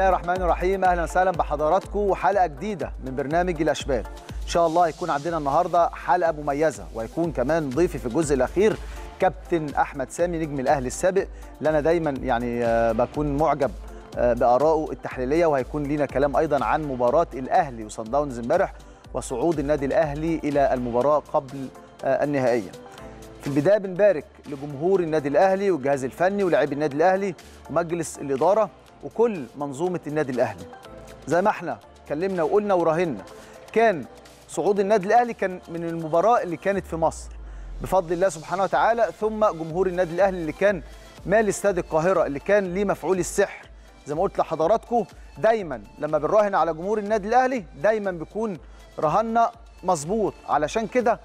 الله الرحمن الرحيم اهلا وسهلا بحضراتكم وحلقه جديده من برنامج الاشبال ان شاء الله هيكون عندنا النهارده حلقه مميزه وهيكون كمان ضيفي في الجزء الاخير كابتن احمد سامي نجم الاهلي السابق اللي انا دايما يعني آه، بكون معجب آه، بارائه التحليليه وهيكون لينا كلام ايضا عن مباراه الاهلي وصن داونز امبارح وصعود النادي الاهلي الى المباراه قبل آه، النهائيه في البدايه بنبارك لجمهور النادي الاهلي والجهاز الفني ولاعبي النادي الاهلي ومجلس الاداره وكل منظومه النادي الاهلي زي ما احنا اتكلمنا وقلنا وراهنا كان صعود النادي الاهلي كان من المباراه اللي كانت في مصر بفضل الله سبحانه وتعالى ثم جمهور النادي الاهلي اللي كان مال استاد القاهره اللي كان ليه مفعول السحر زي ما قلت لحضراتكم دايما لما بنراهن على جمهور النادي الاهلي دايما بيكون رهنا مظبوط علشان كده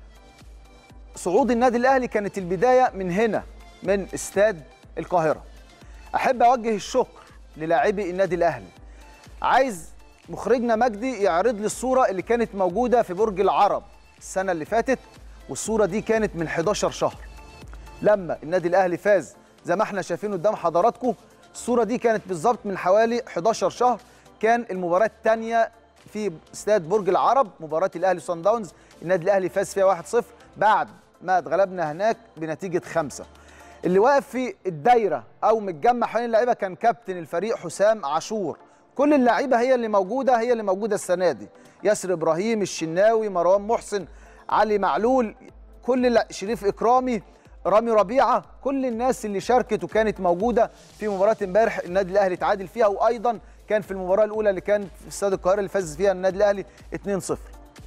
صعود النادي الاهلي كانت البدايه من هنا من استاد القاهره احب اوجه الشكر للاعبي النادي الاهلي عايز مخرجنا مجدي يعرض لي الصوره اللي كانت موجوده في برج العرب السنه اللي فاتت والصوره دي كانت من 11 شهر لما النادي الاهلي فاز زي ما احنا شايفين قدام حضراتكم الصوره دي كانت بالظبط من حوالي 11 شهر كان المباراه الثانيه في استاد برج العرب مباراه الاهلي صن داونز النادي الاهلي فاز فيها 1-0 بعد ما اتغلبنا هناك بنتيجه خمسة اللي واقف في الدايره او متجمع حوالين اللعيبه كان كابتن الفريق حسام عاشور كل اللعيبه هي اللي موجوده هي اللي موجوده السنه دي ياسر ابراهيم الشناوي مروان محسن علي معلول كل الل- شريف اكرامي رامي ربيعه كل الناس اللي شاركت وكانت موجوده في مباراه امبارح النادي الاهلي تعادل فيها وايضا كان في المباراه الاولى اللي كانت في استاد القاهره اللي فاز فيها النادي الاهلي 2-0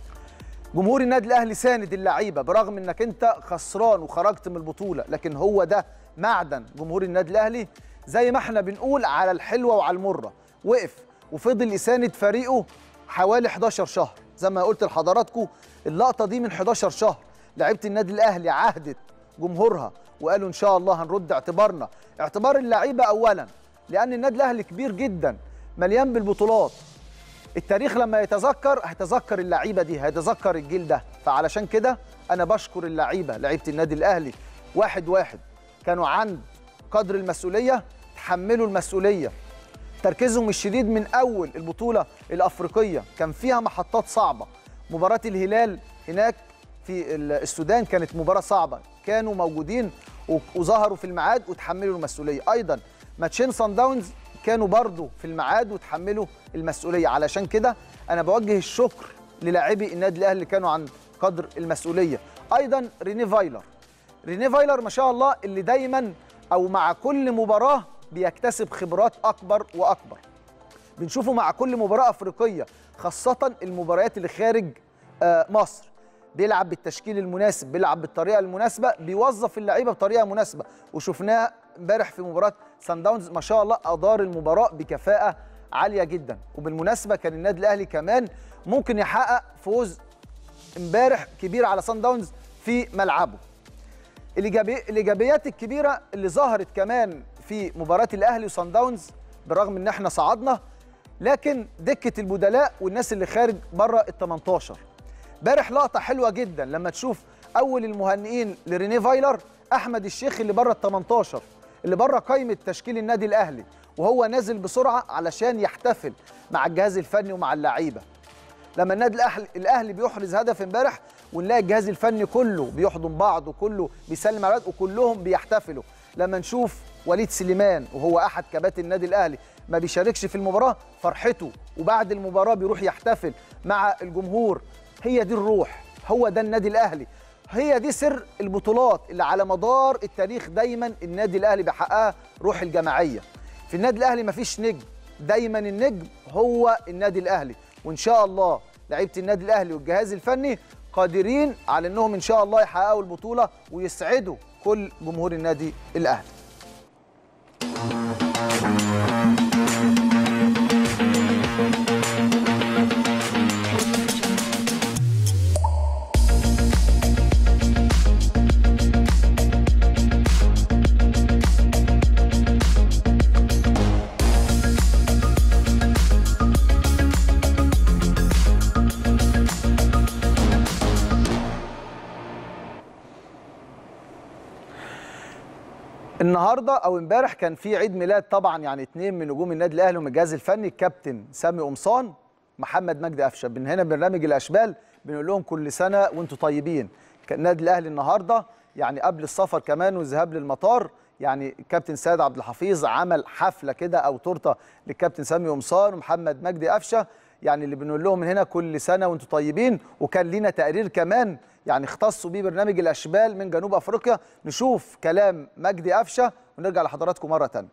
جمهور النادي الاهلي ساند اللعيبه برغم انك انت خسران وخرجت من البطوله لكن هو ده معدن جمهور النادي الاهلي زي ما احنا بنقول على الحلوه وعلى المره وقف وفضل يساند فريقه حوالي 11 شهر زي ما قلت لحضراتكم اللقطه دي من 11 شهر لعيبه النادي الاهلي عهدت جمهورها وقالوا ان شاء الله هنرد اعتبارنا اعتبار اللعيبه اولا لان النادي الاهلي كبير جدا مليان بالبطولات التاريخ لما يتذكر هيتذكر اللعيبه دي هيتذكر الجيل ده فعلشان كده انا بشكر اللعيبه لعيبه النادي الاهلي واحد واحد كانوا عند قدر المسؤوليه تحملوا المسؤوليه تركيزهم الشديد من اول البطوله الافريقيه كان فيها محطات صعبه مباراه الهلال هناك في ال- السودان كانت مباراه صعبه كانوا موجودين و- وظهروا في الميعاد وتحملوا المسؤوليه ايضا ماتشين صن داونز كانوا برضو في الميعاد وتحملوا المسؤوليه علشان كده انا بوجه الشكر للاعبي النادي الاهلي اللي كانوا عن قدر المسؤوليه ايضا ريني فايلر ريني فايلر ما شاء الله اللي دايما او مع كل مباراه بيكتسب خبرات اكبر واكبر بنشوفه مع كل مباراه افريقيه خاصه المباريات اللي خارج آه، مصر بيلعب بالتشكيل المناسب بيلعب بالطريقه المناسبه بيوظف اللعيبه بطريقه مناسبه وشفناه امبارح في مباراه سان داونز ما شاء الله ادار المباراه بكفاءه عاليه جدا وبالمناسبه كان النادي الاهلي كمان ممكن يحقق فوز امبارح كبير على سان داونز في ملعبه الإيجابي- الايجابيات الكبيره اللي ظهرت كمان في مباراه الاهلي وصن داونز بالرغم ان احنا صعدنا لكن دكه البدلاء والناس اللي خارج بره ال 18 امبارح لقطه حلوه جدا لما تشوف اول المهنئين لريني فايلر احمد الشيخ اللي بره ال 18 اللي بره قائمه تشكيل النادي الاهلي وهو نازل بسرعه علشان يحتفل مع الجهاز الفني ومع اللعيبه لما النادي الاهلي الاهلي بيحرز هدف امبارح ونلاقي الجهاز الفني كله بيحضن بعض وكله بيسلم على بعض وكلهم بيحتفلوا لما نشوف وليد سليمان وهو احد كباتن النادي الاهلي ما بيشاركش في المباراه فرحته وبعد المباراه بيروح يحتفل مع الجمهور هي دي الروح هو ده النادي الاهلي هي دي سر البطولات اللي على مدار التاريخ دايما النادي الاهلي بيحققها روح الجماعيه في النادي الاهلي مفيش نجم دايما النجم هو النادي الاهلي وان شاء الله لعيبه النادي الاهلي والجهاز الفني قادرين على انهم ان شاء الله يحققوا البطوله ويسعدوا كل جمهور النادي الاهلي النهارده او امبارح كان في عيد ميلاد طبعا يعني اثنين من نجوم النادي الاهلي ومن الجهاز الفني الكابتن سامي قمصان محمد مجدي قفشه من هنا برنامج الاشبال بنقول لهم كل سنه وانتم طيبين كان النادي الاهلي النهارده يعني قبل السفر كمان والذهاب للمطار يعني الكابتن سيد عبد الحفيظ عمل حفله كده او تورته للكابتن سامي قمصان ومحمد مجدي قفشه يعني اللي بنقول لهم من هنا كل سنه وانتم طيبين وكان لينا تقرير كمان يعني اختصوا بيه برنامج الاشبال من جنوب افريقيا نشوف كلام مجدي قفشه ونرجع لحضراتكم مره ثانيه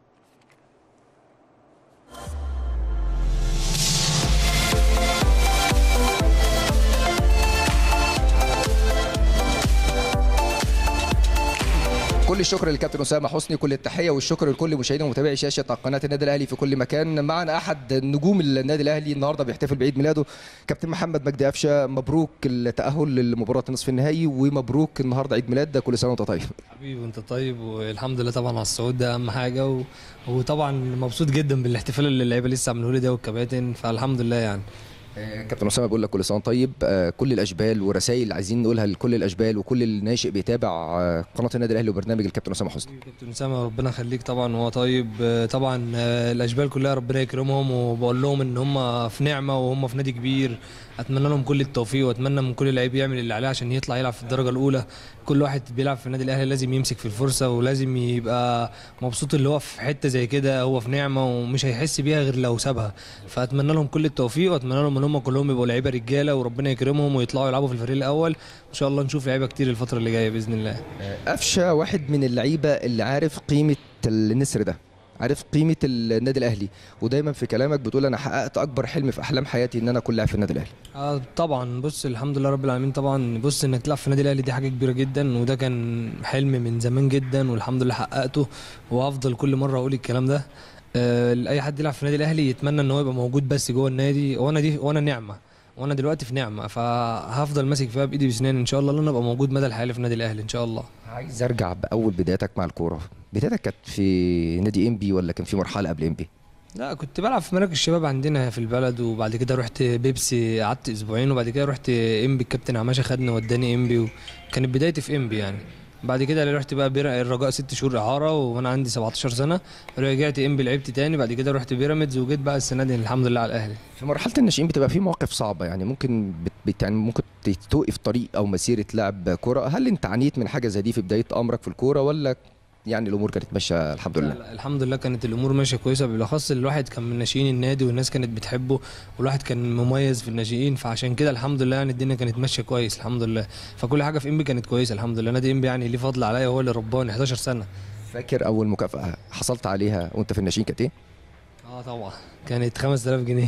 كل الشكر للكابتن اسامه حسني كل التحيه والشكر لكل مشاهدي ومتابعي شاشه قناه النادي الاهلي في كل مكان معنا احد نجوم النادي الاهلي النهارده بيحتفل بعيد ميلاده كابتن محمد مجدي قفشه مبروك التاهل لمباراه نصف النهائي ومبروك النهارده عيد ميلاد كل سنه وانت طيب حبيبي وانت طيب والحمد لله طبعا على الصعود ده اهم حاجه و... وطبعا مبسوط جدا بالاحتفال اللي اللعيبه لسه عملوه لي ده والكباتن فالحمد لله يعني كابتن اسامه بيقول لك كل سنه طيب كل الاشبال ورسائل عايزين نقولها لكل الاشبال وكل الناشئ بيتابع قناه النادي الاهلي وبرنامج الكابتن اسامه حسني كابتن اسامه ربنا يخليك طبعا وهو طيب طبعا الاشبال كلها ربنا يكرمهم وبقول لهم ان هم في نعمه وهم في نادي كبير اتمنى لهم كل التوفيق واتمنى من كل لعيب يعمل اللي عليه عشان يطلع يلعب في الدرجه الاولى كل واحد بيلعب في النادي الاهلي لازم يمسك في الفرصه ولازم يبقى مبسوط اللي هو في حته زي كده هو في نعمه ومش هيحس بيها غير لو سابها فاتمنى لهم كل التوفيق واتمنى لهم ان هم كلهم يبقوا لعيبه رجاله وربنا يكرمهم ويطلعوا يلعبوا في الفريق الاول ان شاء الله نشوف لعيبه كتير الفتره اللي جايه باذن الله قفشه واحد من اللعيبه اللي عارف قيمه النسر ده عارف قيمه النادي الاهلي ودايما في كلامك بتقول انا حققت اكبر حلم في احلام حياتي ان انا اكون لاعب في النادي الاهلي آه طبعا بص الحمد لله رب العالمين طبعا بص انك تلعب في النادي الاهلي دي حاجه كبيره جدا وده كان حلم من زمان جدا والحمد لله حققته وهفضل كل مره اقول الكلام ده آه لاي حد يلعب في النادي الاهلي يتمنى ان هو يبقى موجود بس جوه النادي وانا دي وانا نعمه وانا دلوقتي في نعمه فهفضل ماسك فيها بايدي بسنان ان شاء الله ان انا ابقى موجود مدى الحياه في النادي الاهلي ان شاء الله عايز ارجع باول بدايتك مع الكوره بدايتك كانت في نادي انبي ولا كان في مرحله قبل انبي لا كنت بلعب في مراكز الشباب عندنا في البلد وبعد كده رحت بيبسي قعدت اسبوعين وبعد كده رحت انبي الكابتن عماشه خدني وداني انبي وكانت بدايتي في انبي يعني بعد كده رحت بقى بير... الرجاء ست شهور اعاره وانا عندي 17 سنه رجعت انبي لعبت تاني بعد كده رحت بيراميدز وجيت بقى السنه دي الحمد لله على الاهلي في مرحله الناشئين بتبقى في مواقف صعبه يعني ممكن بت... بت... يعني ممكن توقف طريق او مسيره لعب كوره هل انت عانيت من حاجه زي دي في بدايه امرك في الكوره ولا يعني الامور كانت ماشيه الحمد لله لا الحمد لله كانت الامور ماشيه كويسه بالاخص الواحد كان من ناشئين النادي والناس كانت بتحبه والواحد كان مميز في الناشئين فعشان كده الحمد لله يعني الدنيا كانت ماشيه كويس الحمد لله فكل حاجه في انبي كانت كويسه الحمد لله نادي انبي يعني ليه فضل عليا هو اللي رباني 11 سنه فاكر اول مكافاه حصلت عليها وانت في الناشئين كانت ايه اه طبعا كانت 5000 جنيه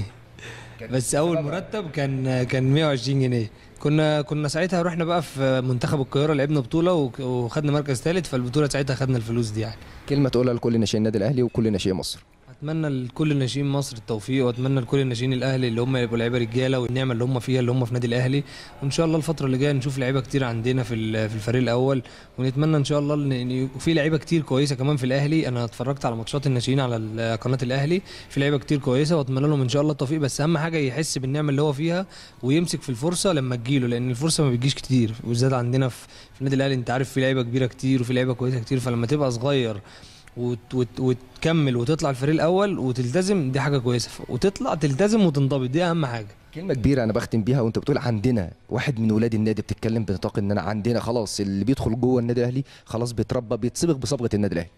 بس اول مرتب كان كان 120 جنيه كنا كنا ساعتها رحنا بقى في منتخب القاهره لعبنا بطوله وخدنا مركز ثالث فالبطوله ساعتها خدنا الفلوس دي يعني كلمه تقولها لكل ناشئين النادي الاهلي وكل ناشئين مصر اتمنى لكل ناشئين مصر التوفيق واتمنى لكل الناشئين الاهلي اللي هم يبقوا لعيبه رجاله والنعمه اللي هم فيها اللي هم في نادي الاهلي وان شاء الله الفتره اللي جايه نشوف لعيبه كتير عندنا في في الفريق الاول ونتمنى ان شاء الله ان في لعيبه كتير كويسه كمان في الاهلي انا اتفرجت على ماتشات الناشئين على قناه الاهلي في لعيبه كتير كويسه واتمنى لهم ان شاء الله التوفيق بس اهم حاجه يحس بالنعمه اللي هو فيها ويمسك في الفرصه لما تجيله لان الفرصه ما بتجيش كتير وبالذات عندنا في النادي الاهلي انت عارف في لعيبه كبيره كتير وفي لعيبه كويسه كتير فلما تبقى صغير وت وت وتكمل وتطلع الفريق الاول وتلتزم دي حاجه كويسه وتطلع تلتزم وتنضبط دي اهم حاجه كلمه كبيره انا بختم بيها وانت بتقول عندنا واحد من ولاد النادي بتتكلم بنطاق ان انا عندنا خلاص اللي بيدخل جوه النادي الاهلي خلاص بيتربى بيتصبغ بصبغه النادي الاهلي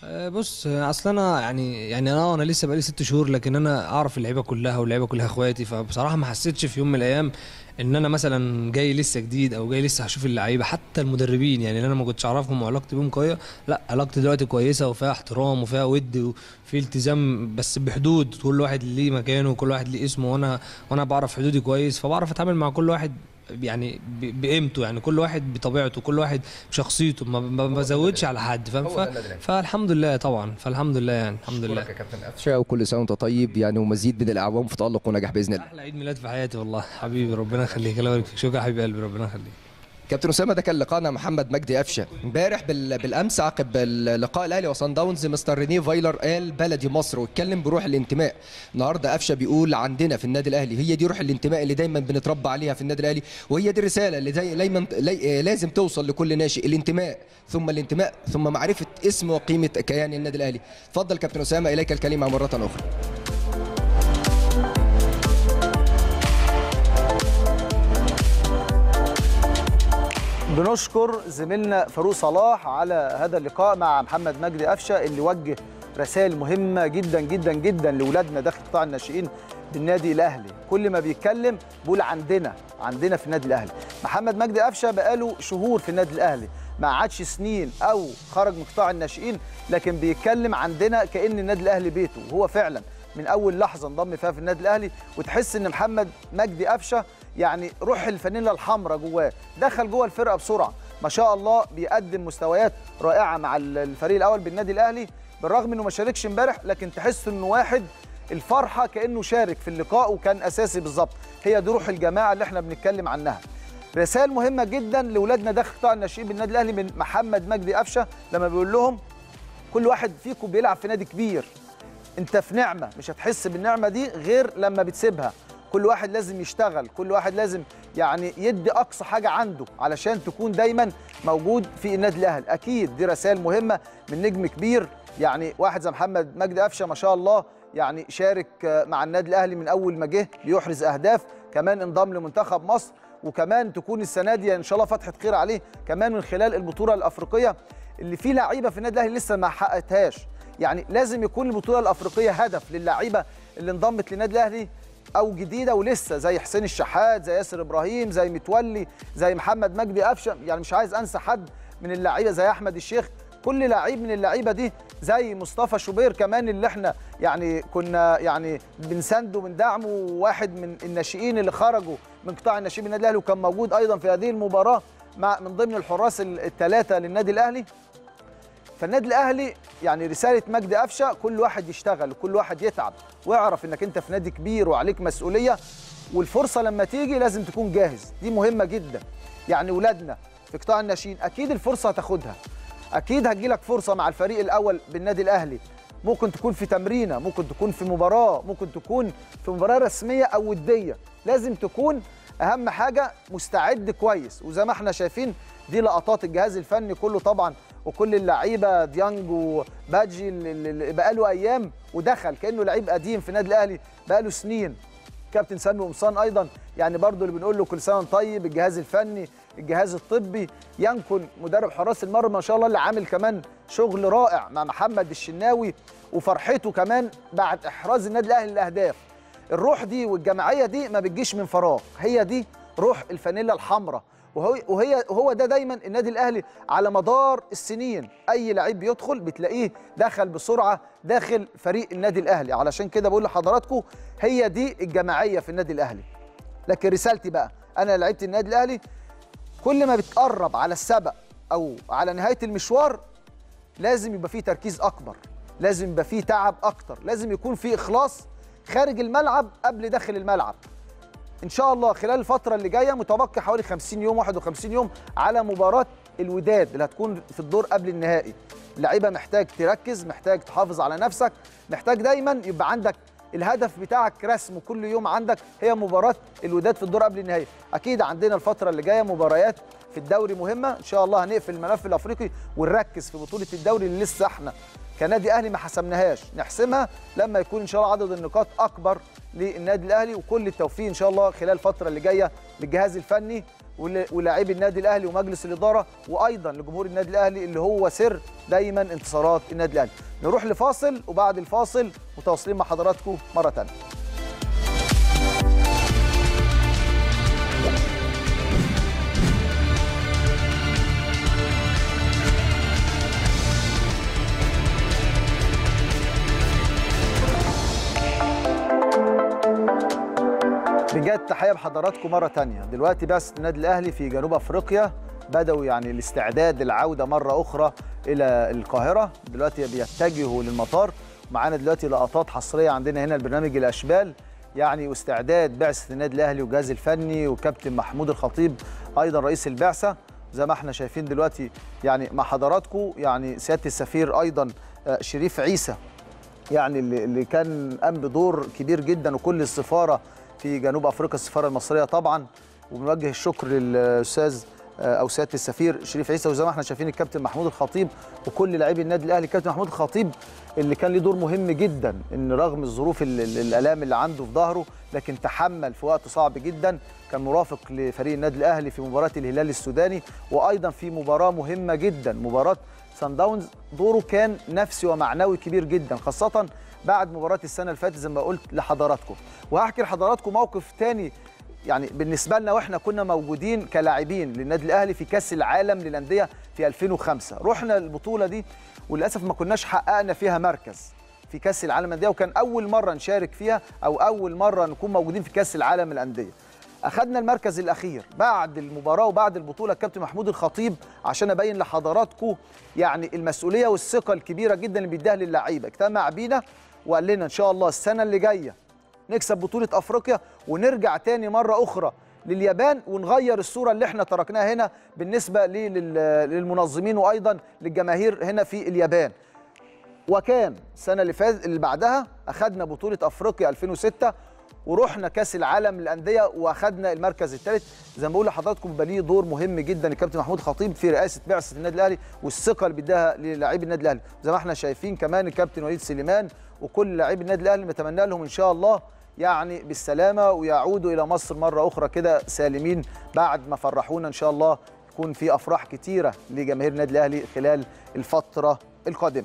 بص اصل انا يعني يعني انا انا لسه بقالي ست شهور لكن انا اعرف اللعيبه كلها واللعيبه كلها اخواتي فبصراحه ما حسيتش في يوم من الايام ان انا مثلا جاي لسه جديد او جاي لسه هشوف اللعيبه حتى المدربين يعني انا ما كنتش اعرفهم وعلاقتي بيهم قويه لا علاقتي دلوقتي كويسه وفيها احترام وفيها ود وفي التزام بس بحدود كل واحد ليه مكانه وكل واحد ليه اسمه وانا وانا بعرف حدودي كويس فبعرف اتعامل مع كل واحد يعني بقيمته يعني كل واحد بطبيعته كل واحد بشخصيته ما بزودش على حد فاهم فالحمد لله طبعا فالحمد لله يعني الحمد لله كابتن قفشه وكل سنه وانت طيب يعني ومزيد من الاعوام في تالق ونجاح باذن الله احلى عيد ميلاد في حياتي والله حبيبي ربنا يخليك الله يبارك فيك شكرا حبيبي قلبي ربنا يخليك كابتن اسامه ده كان لقاءنا محمد مجدي قفشه امبارح بال... بالامس عقب لقاء الاهلي وصن داونز مستر رينيه فايلر قال بلدي مصر واتكلم بروح الانتماء النهارده قفشه بيقول عندنا في النادي الاهلي هي دي روح الانتماء اللي دايما بنتربى عليها في النادي الاهلي وهي دي الرساله اللي داي... دايما لي... لازم توصل لكل ناشئ الانتماء ثم الانتماء ثم معرفه اسم وقيمه كيان النادي الاهلي اتفضل كابتن اسامه اليك الكلمه مره اخرى بنشكر زميلنا فاروق صلاح على هذا اللقاء مع محمد مجدي قفشه اللي وجه رسائل مهمه جدا جدا جدا لاولادنا داخل قطاع الناشئين بالنادي الاهلي كل ما بيتكلم بيقول عندنا عندنا في النادي الاهلي محمد مجدي قفشه بقاله شهور في النادي الاهلي ما عادش سنين او خرج من قطاع الناشئين لكن بيتكلم عندنا كان النادي الاهلي بيته وهو فعلا من اول لحظه انضم فيها في النادي الاهلي وتحس ان محمد مجدي قفشه يعني روح الفانيلا الحمراء جواه دخل جوه الفرقه بسرعه ما شاء الله بيقدم مستويات رائعه مع الفريق الاول بالنادي الاهلي بالرغم انه ما شاركش امبارح لكن تحس انه واحد الفرحه كانه شارك في اللقاء وكان اساسي بالظبط هي دي روح الجماعه اللي احنا بنتكلم عنها رسائل مهمه جدا لاولادنا داخل قطاع الناشئين بالنادي الاهلي من محمد مجدي قفشه لما بيقول لهم كل واحد فيكم بيلعب في نادي كبير انت في نعمه مش هتحس بالنعمه دي غير لما بتسيبها كل واحد لازم يشتغل كل واحد لازم يعني يدي اقصى حاجه عنده علشان تكون دايما موجود في النادي الاهلي اكيد دي رسائل مهمه من نجم كبير يعني واحد زي محمد مجدي قفشه ما شاء الله يعني شارك مع النادي الاهلي من اول ما جه بيحرز اهداف كمان انضم لمنتخب مصر وكمان تكون السنه دي ان شاء الله فتحه خير عليه كمان من خلال البطوله الافريقيه اللي في لعيبه في النادي الاهلي لسه ما حققتهاش يعني لازم يكون البطوله الافريقيه هدف للعيبه اللي انضمت للنادي الاهلي او جديده ولسه زي حسين الشحات زي ياسر ابراهيم زي متولي زي محمد مجدي قفشه يعني مش عايز انسى حد من اللعيبه زي احمد الشيخ كل لعيب من اللعيبه دي زي مصطفى شوبير كمان اللي احنا يعني كنا يعني بنسنده وبندعمه واحد من الناشئين اللي خرجوا من قطاع الناشئين بالنادي الاهلي وكان موجود ايضا في هذه المباراه مع من ضمن الحراس الثلاثه للنادي الاهلي فالنادي الاهلي يعني رساله مجدي قفشه كل واحد يشتغل وكل واحد يتعب واعرف انك انت في نادي كبير وعليك مسؤوليه والفرصه لما تيجي لازم تكون جاهز دي مهمه جدا يعني ولادنا في قطاع الناشئين اكيد الفرصه هتاخدها اكيد هتجيلك فرصه مع الفريق الاول بالنادي الاهلي ممكن تكون في تمرينه ممكن تكون في مباراه ممكن تكون في مباراه رسميه او وديه لازم تكون اهم حاجه مستعد كويس وزي ما احنا شايفين دي لقطات الجهاز الفني كله طبعا وكل اللعيبه ديانج وباجي اللي بقاله ايام ودخل كانه لعيب قديم في النادي الاهلي بقاله سنين كابتن سامي قمصان ايضا يعني برضو اللي بنقول له كل سنه طيب الجهاز الفني الجهاز الطبي ينكن مدرب حراس المرمى ما شاء الله اللي عامل كمان شغل رائع مع محمد الشناوي وفرحته كمان بعد احراز النادي الاهلي الاهداف الروح دي والجماعيه دي ما بتجيش من فراغ هي دي روح الفانيلا الحمراء وهي وهي هو ده دايما النادي الاهلي على مدار السنين اي لعيب بيدخل بتلاقيه دخل بسرعه داخل فريق النادي الاهلي علشان كده بقول لحضراتكم هي دي الجماعيه في النادي الاهلي لكن رسالتي بقى انا لعيبه النادي الاهلي كل ما بتقرب على السبق او على نهايه المشوار لازم يبقى فيه تركيز اكبر لازم يبقى فيه تعب اكتر لازم يكون فيه اخلاص خارج الملعب قبل داخل الملعب ان شاء الله خلال الفتره اللي جايه متبقي حوالي 50 يوم 51 يوم على مباراه الوداد اللي هتكون في الدور قبل النهائي اللعيبه محتاج تركز محتاج تحافظ على نفسك محتاج دايما يبقى عندك الهدف بتاعك رسم كل يوم عندك هي مباراه الوداد في الدور قبل النهائي اكيد عندنا الفتره اللي جايه مباريات في الدوري مهمه ان شاء الله هنقفل الملف الافريقي ونركز في بطوله الدوري اللي لسه احنا كنادي اهلي ما حسمناهاش نحسمها لما يكون ان شاء الله عدد النقاط اكبر للنادي الاهلي وكل التوفيق ان شاء الله خلال الفتره اللي جايه للجهاز الفني ولاعبي النادي الاهلي ومجلس الاداره وايضا لجمهور النادي الاهلي اللي هو سر دايما انتصارات النادي الاهلي نروح لفاصل وبعد الفاصل متواصلين مع حضراتكم مره ثانيه بجد تحيه بحضراتكم مره تانية دلوقتي بعثه النادي الاهلي في جنوب افريقيا بداوا يعني الاستعداد للعوده مره اخرى الى القاهره دلوقتي بيتجهوا للمطار معانا دلوقتي لقطات حصريه عندنا هنا البرنامج الاشبال يعني واستعداد بعثه النادي الاهلي والجهاز الفني وكابتن محمود الخطيب ايضا رئيس البعثه زي ما احنا شايفين دلوقتي يعني مع حضراتكم يعني سياده السفير ايضا آه، شريف عيسى يعني اللي اللي كان قام بدور كبير جدا وكل السفاره في جنوب افريقيا السفاره المصريه طبعا وبنوجه الشكر للاستاذ آه، او سياده السفير شريف عيسى وزي ما احنا شايفين الكابتن محمود الخطيب وكل لاعبي النادي الاهلي الكابتن محمود الخطيب اللي كان له دور مهم جدا ان رغم الظروف ال- ال- الالام اللي عنده في ظهره لكن تحمل في وقت صعب جدا كان مرافق لفريق النادي الاهلي في مباراه الهلال السوداني وايضا في مباراه مهمه جدا مباراه سان داونز دوره كان نفسي ومعنوي كبير جدا خاصه بعد مباراه السنه اللي فاتت زي ما قلت لحضراتكم وهحكي لحضراتكم موقف تاني يعني بالنسبه لنا واحنا كنا موجودين كلاعبين للنادي الاهلي في كاس العالم للانديه في 2005 رحنا البطوله دي وللاسف ما كناش حققنا فيها مركز في كاس العالم للانديه وكان اول مره نشارك فيها او اول مره نكون موجودين في كاس العالم للانديه اخذنا المركز الاخير بعد المباراه وبعد البطوله الكابتن محمود الخطيب عشان ابين لحضراتكم يعني المسؤوليه والثقه الكبيره جدا اللي بيديها للعيبه اجتمع بينا وقال لنا ان شاء الله السنه اللي جايه نكسب بطوله افريقيا ونرجع تاني مره اخرى لليابان ونغير الصوره اللي احنا تركناها هنا بالنسبه لي- لل- للمنظمين وايضا للجماهير هنا في اليابان وكان السنه اللي فاتت اللي بعدها اخذنا بطوله افريقيا 2006 ورحنا كاس العالم للانديه واخذنا المركز الثالث زي ما بقول لحضراتكم بيبقى ليه دور مهم جدا الكابتن محمود خطيب في رئاسه بعثه النادي الاهلي والثقه اللي بيديها للاعبي النادي الاهلي زي ما احنا شايفين كمان الكابتن وليد سليمان وكل لاعبي النادي الاهلي نتمنى لهم ان شاء الله يعني بالسلامه ويعودوا الى مصر مره اخرى كده سالمين بعد ما فرحونا ان شاء الله يكون في افراح كتيره لجماهير النادي الاهلي خلال الفتره القادمه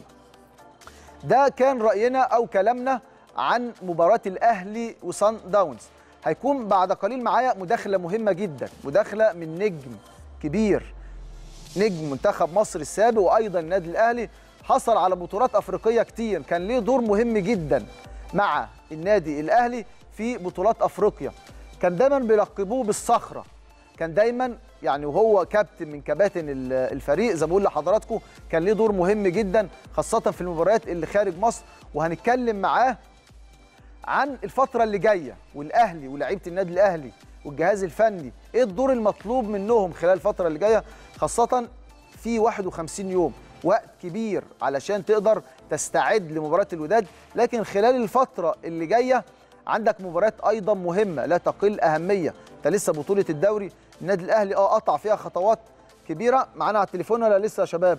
ده كان راينا او كلامنا عن مباراه الاهلي وصن داونز هيكون بعد قليل معايا مداخله مهمه جدا مداخله من نجم كبير نجم منتخب مصر السابق وايضا النادي الاهلي حصل على بطولات افريقيه كتير كان ليه دور مهم جدا مع النادي الاهلي في بطولات افريقيا كان دايما بيلقبوه بالصخره كان دايما يعني وهو كابتن من كباتن ال- الفريق زي ما بقول لحضراتكم كان ليه دور مهم جدا خاصه في المباريات اللي خارج مصر وهنتكلم معاه عن الفترة اللي جاية والأهلي ولاعيبة النادي الأهلي والجهاز الفني إيه الدور المطلوب منهم خلال الفترة اللي جاية خاصة في 51 يوم وقت كبير علشان تقدر تستعد لمباراة الوداد لكن خلال الفترة اللي جاية عندك مباريات أيضا مهمة لا تقل أهمية أنت لسه بطولة الدوري النادي الأهلي أه قطع فيها خطوات كبيرة معانا على التليفون ولا لسه يا شباب؟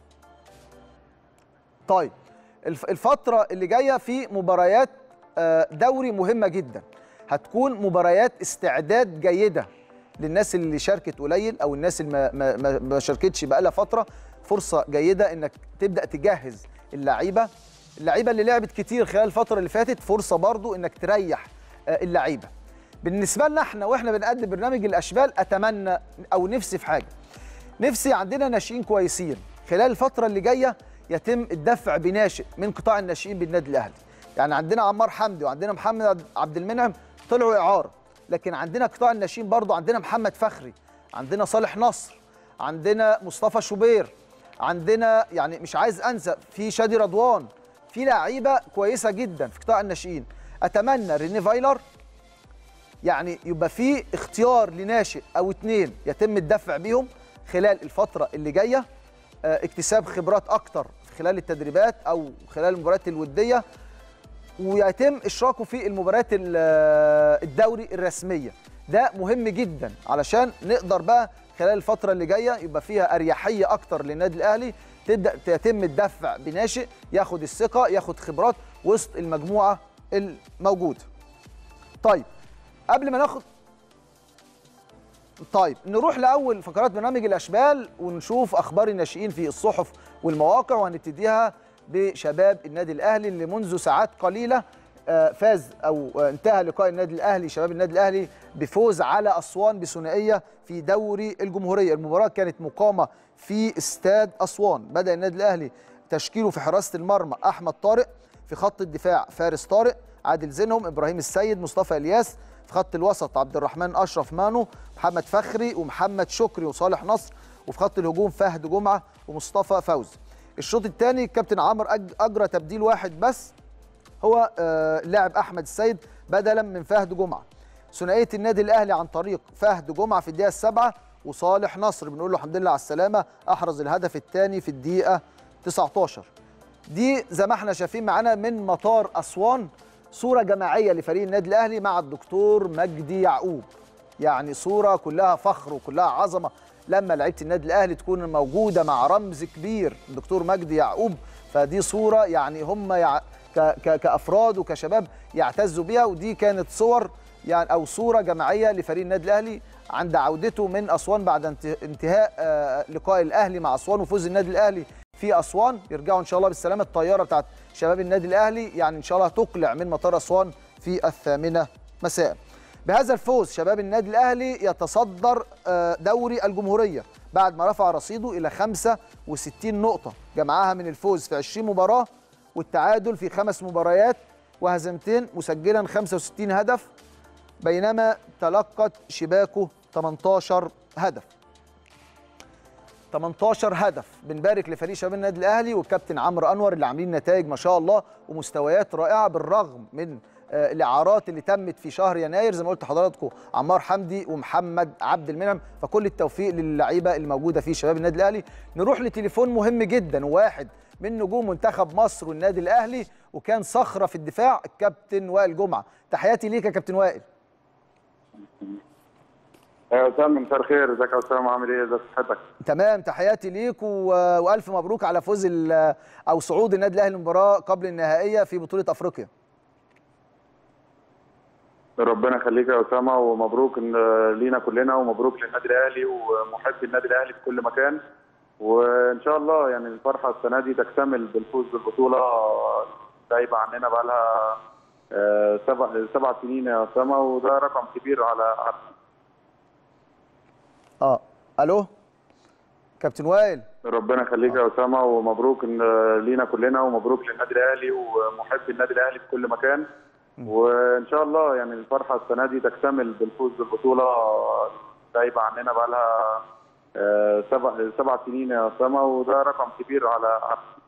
طيب الف- الفترة اللي جاية في مباريات آه، دوري مهمة جدا هتكون مباريات استعداد جيدة للناس اللي شاركت قليل أو الناس اللي ما, ما, ما- ما شاركتش بقالها فترة فرصة جيدة إنك تبدأ تجهز اللعيبة اللعيبة اللي لعبت كتير خلال الفترة اللي فاتت فرصة برضو إنك تريح آه، اللعيبة بالنسبة لنا احنا واحنا بنقدم برنامج الأشبال أتمنى أو نفسي في حاجة نفسي عندنا ناشئين كويسين خلال الفترة اللي جاية يتم الدفع بناشئ من قطاع الناشئين بالنادي الأهلي يعني عندنا عمار حمدي وعندنا محمد عبد المنعم طلعوا إعارة لكن عندنا قطاع الناشئين برضو عندنا محمد فخري عندنا صالح نصر عندنا مصطفى شوبير عندنا يعني مش عايز انسى في شادي رضوان في لعيبه كويسه جدا في قطاع الناشئين اتمنى ريني فايلر يعني يبقى في اختيار لناشئ او اتنين يتم الدفع بيهم خلال الفتره اللي جايه آه، اكتساب خبرات اكتر خلال التدريبات او خلال المباريات الوديه ويتم اشراكه في المباريات ال- آه، الدوري الرسميه ده مهم جدا علشان نقدر بقى خلال الفتره اللي جايه يبقى فيها اريحيه اكتر للنادي الاهلي تبدا يتم الدفع بناشئ ياخد الثقه ياخد خبرات وسط المجموعه الموجوده طيب قبل ما ناخد طيب نروح لاول فقرات برنامج الاشبال ونشوف اخبار الناشئين في الصحف والمواقع وهنبتديها بشباب النادي الاهلي اللي منذ ساعات قليله آه، فاز او آه، انتهى لقاء النادي الاهلي شباب النادي الاهلي بفوز على اسوان بثنائيه في دوري الجمهوريه المباراه كانت مقامه في استاد اسوان بدا النادي الاهلي تشكيله في حراسه المرمى احمد طارق في خط الدفاع فارس طارق عادل زينهم ابراهيم السيد مصطفى الياس في خط الوسط عبد الرحمن اشرف مانو محمد فخري ومحمد شكري وصالح نصر وفي خط الهجوم فهد جمعه ومصطفى فوزي الشوط الثاني الكابتن عمرو أج- اجرى تبديل واحد بس هو آه، اللاعب احمد السيد بدلا من فهد جمعه ثنائيه النادي الاهلي عن طريق فهد جمعه في الدقيقه السابعه وصالح نصر بنقول له الحمد لله على السلامه احرز الهدف الثاني في الدقيقه 19 دي زي ما احنا شايفين معانا من مطار اسوان صوره جماعيه لفريق النادي الاهلي مع الدكتور مجدي يعقوب يعني صوره كلها فخر وكلها عظمه لما لعيبه النادي الاهلي تكون موجوده مع رمز كبير الدكتور مجدي يعقوب فدي صوره يعني هم يع... ك... ك... كافراد وكشباب يعتزوا بيها ودي كانت صور يعني او صوره جماعيه لفريق النادي الاهلي عند عودته من اسوان بعد انت- انتهاء آه، لقاء الاهلي مع اسوان وفوز النادي الاهلي في اسوان يرجعوا ان شاء الله بالسلامه الطياره بتاعت شباب النادي الاهلي يعني ان شاء الله تقلع من مطار اسوان في الثامنه مساء بهذا الفوز شباب النادي الاهلي يتصدر آه، دوري الجمهوريه بعد ما رفع رصيده الى 65 نقطه جمعها من الفوز في 20 مباراه والتعادل في خمس مباريات وهزيمتين مسجلا 65 هدف بينما تلقت شباكه 18 هدف 18 هدف بنبارك لفريق شباب النادي الاهلي والكابتن عمرو انور اللي عاملين نتائج ما شاء الله ومستويات رائعه بالرغم من آه، الاعارات اللي تمت في شهر يناير زي ما قلت لحضراتكم عمار حمدي ومحمد عبد المنعم فكل التوفيق للعيبه الموجوده في شباب النادي الاهلي نروح لتليفون مهم جدا وواحد من نجوم منتخب مصر والنادي الاهلي وكان صخره في الدفاع الكابتن وائل جمعه تحياتي ليك يا كابتن وائل يا اسامه مساء الخير ازيك يا اسامه عامل ايه ازي صحتك تمام تحياتي ليك و... والف مبروك على فوز ال... او صعود النادي الاهلي للمباراه قبل النهائيه في بطوله افريقيا ربنا يخليك يا اسامه ومبروك إن- لينا كلنا ومبروك للنادي الاهلي ومحبي النادي الاهلي في كل مكان وان شاء الله يعني الفرحه السنه دي تكتمل بالفوز بالبطوله غايبه عننا بقى لها سبع سبع سنين يا اسامه وده رقم كبير على اه الو كابتن وائل ربنا يخليك يا اسامه ومبروك إن لينا كلنا ومبروك للنادي الاهلي ومحبي النادي الاهلي في كل مكان وان شاء الله يعني الفرحه السنه دي تكتمل بالفوز بالبطوله غايبه عننا بقى لها سبع سبع سنين يا اسامه وده رقم كبير على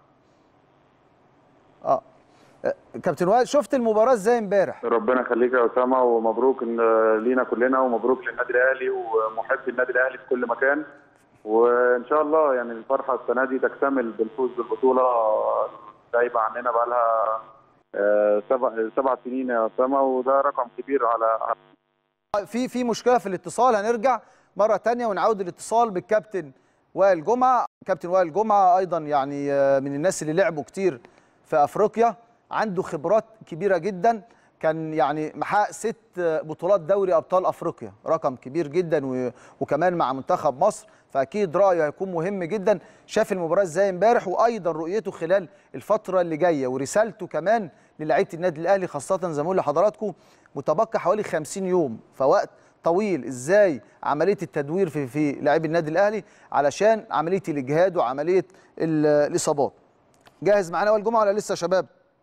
اه آه، كابتن وائل شفت المباراه ازاي امبارح ربنا يخليك يا اسامه ومبروك إن لينا كلنا ومبروك للنادي الاهلي ومحبي النادي الاهلي في كل مكان وان شاء الله يعني الفرحه السنه دي تكتمل بالفوز بالبطوله غايبه عننا بقى لها سبع سبع سنين يا اسامه وده رقم كبير على في في مشكله في الاتصال هنرجع مره تانية ونعود الاتصال بالكابتن وائل جمعه كابتن وائل جمعه ايضا يعني آه، من الناس اللي لعبوا كتير في افريقيا عنده خبرات كبيره جدا كان يعني محقق ست آه، بطولات دوري ابطال افريقيا رقم كبير جدا و- وكمان مع منتخب مصر فاكيد رايه هيكون مهم جدا شاف المباراه ازاي امبارح وايضا رؤيته خلال الفتره اللي جايه ورسالته كمان للاعيبه النادي الاهلي خاصه زي ما بقول لحضراتكم متبقى حوالي 50 يوم فوقت طويل ازاي عمليه التدوير في في لاعبي النادي الاهلي علشان عمليه الاجهاد وعمليه ال- الاصابات جاهز معانا اول جمعه ولا لسه يا شباب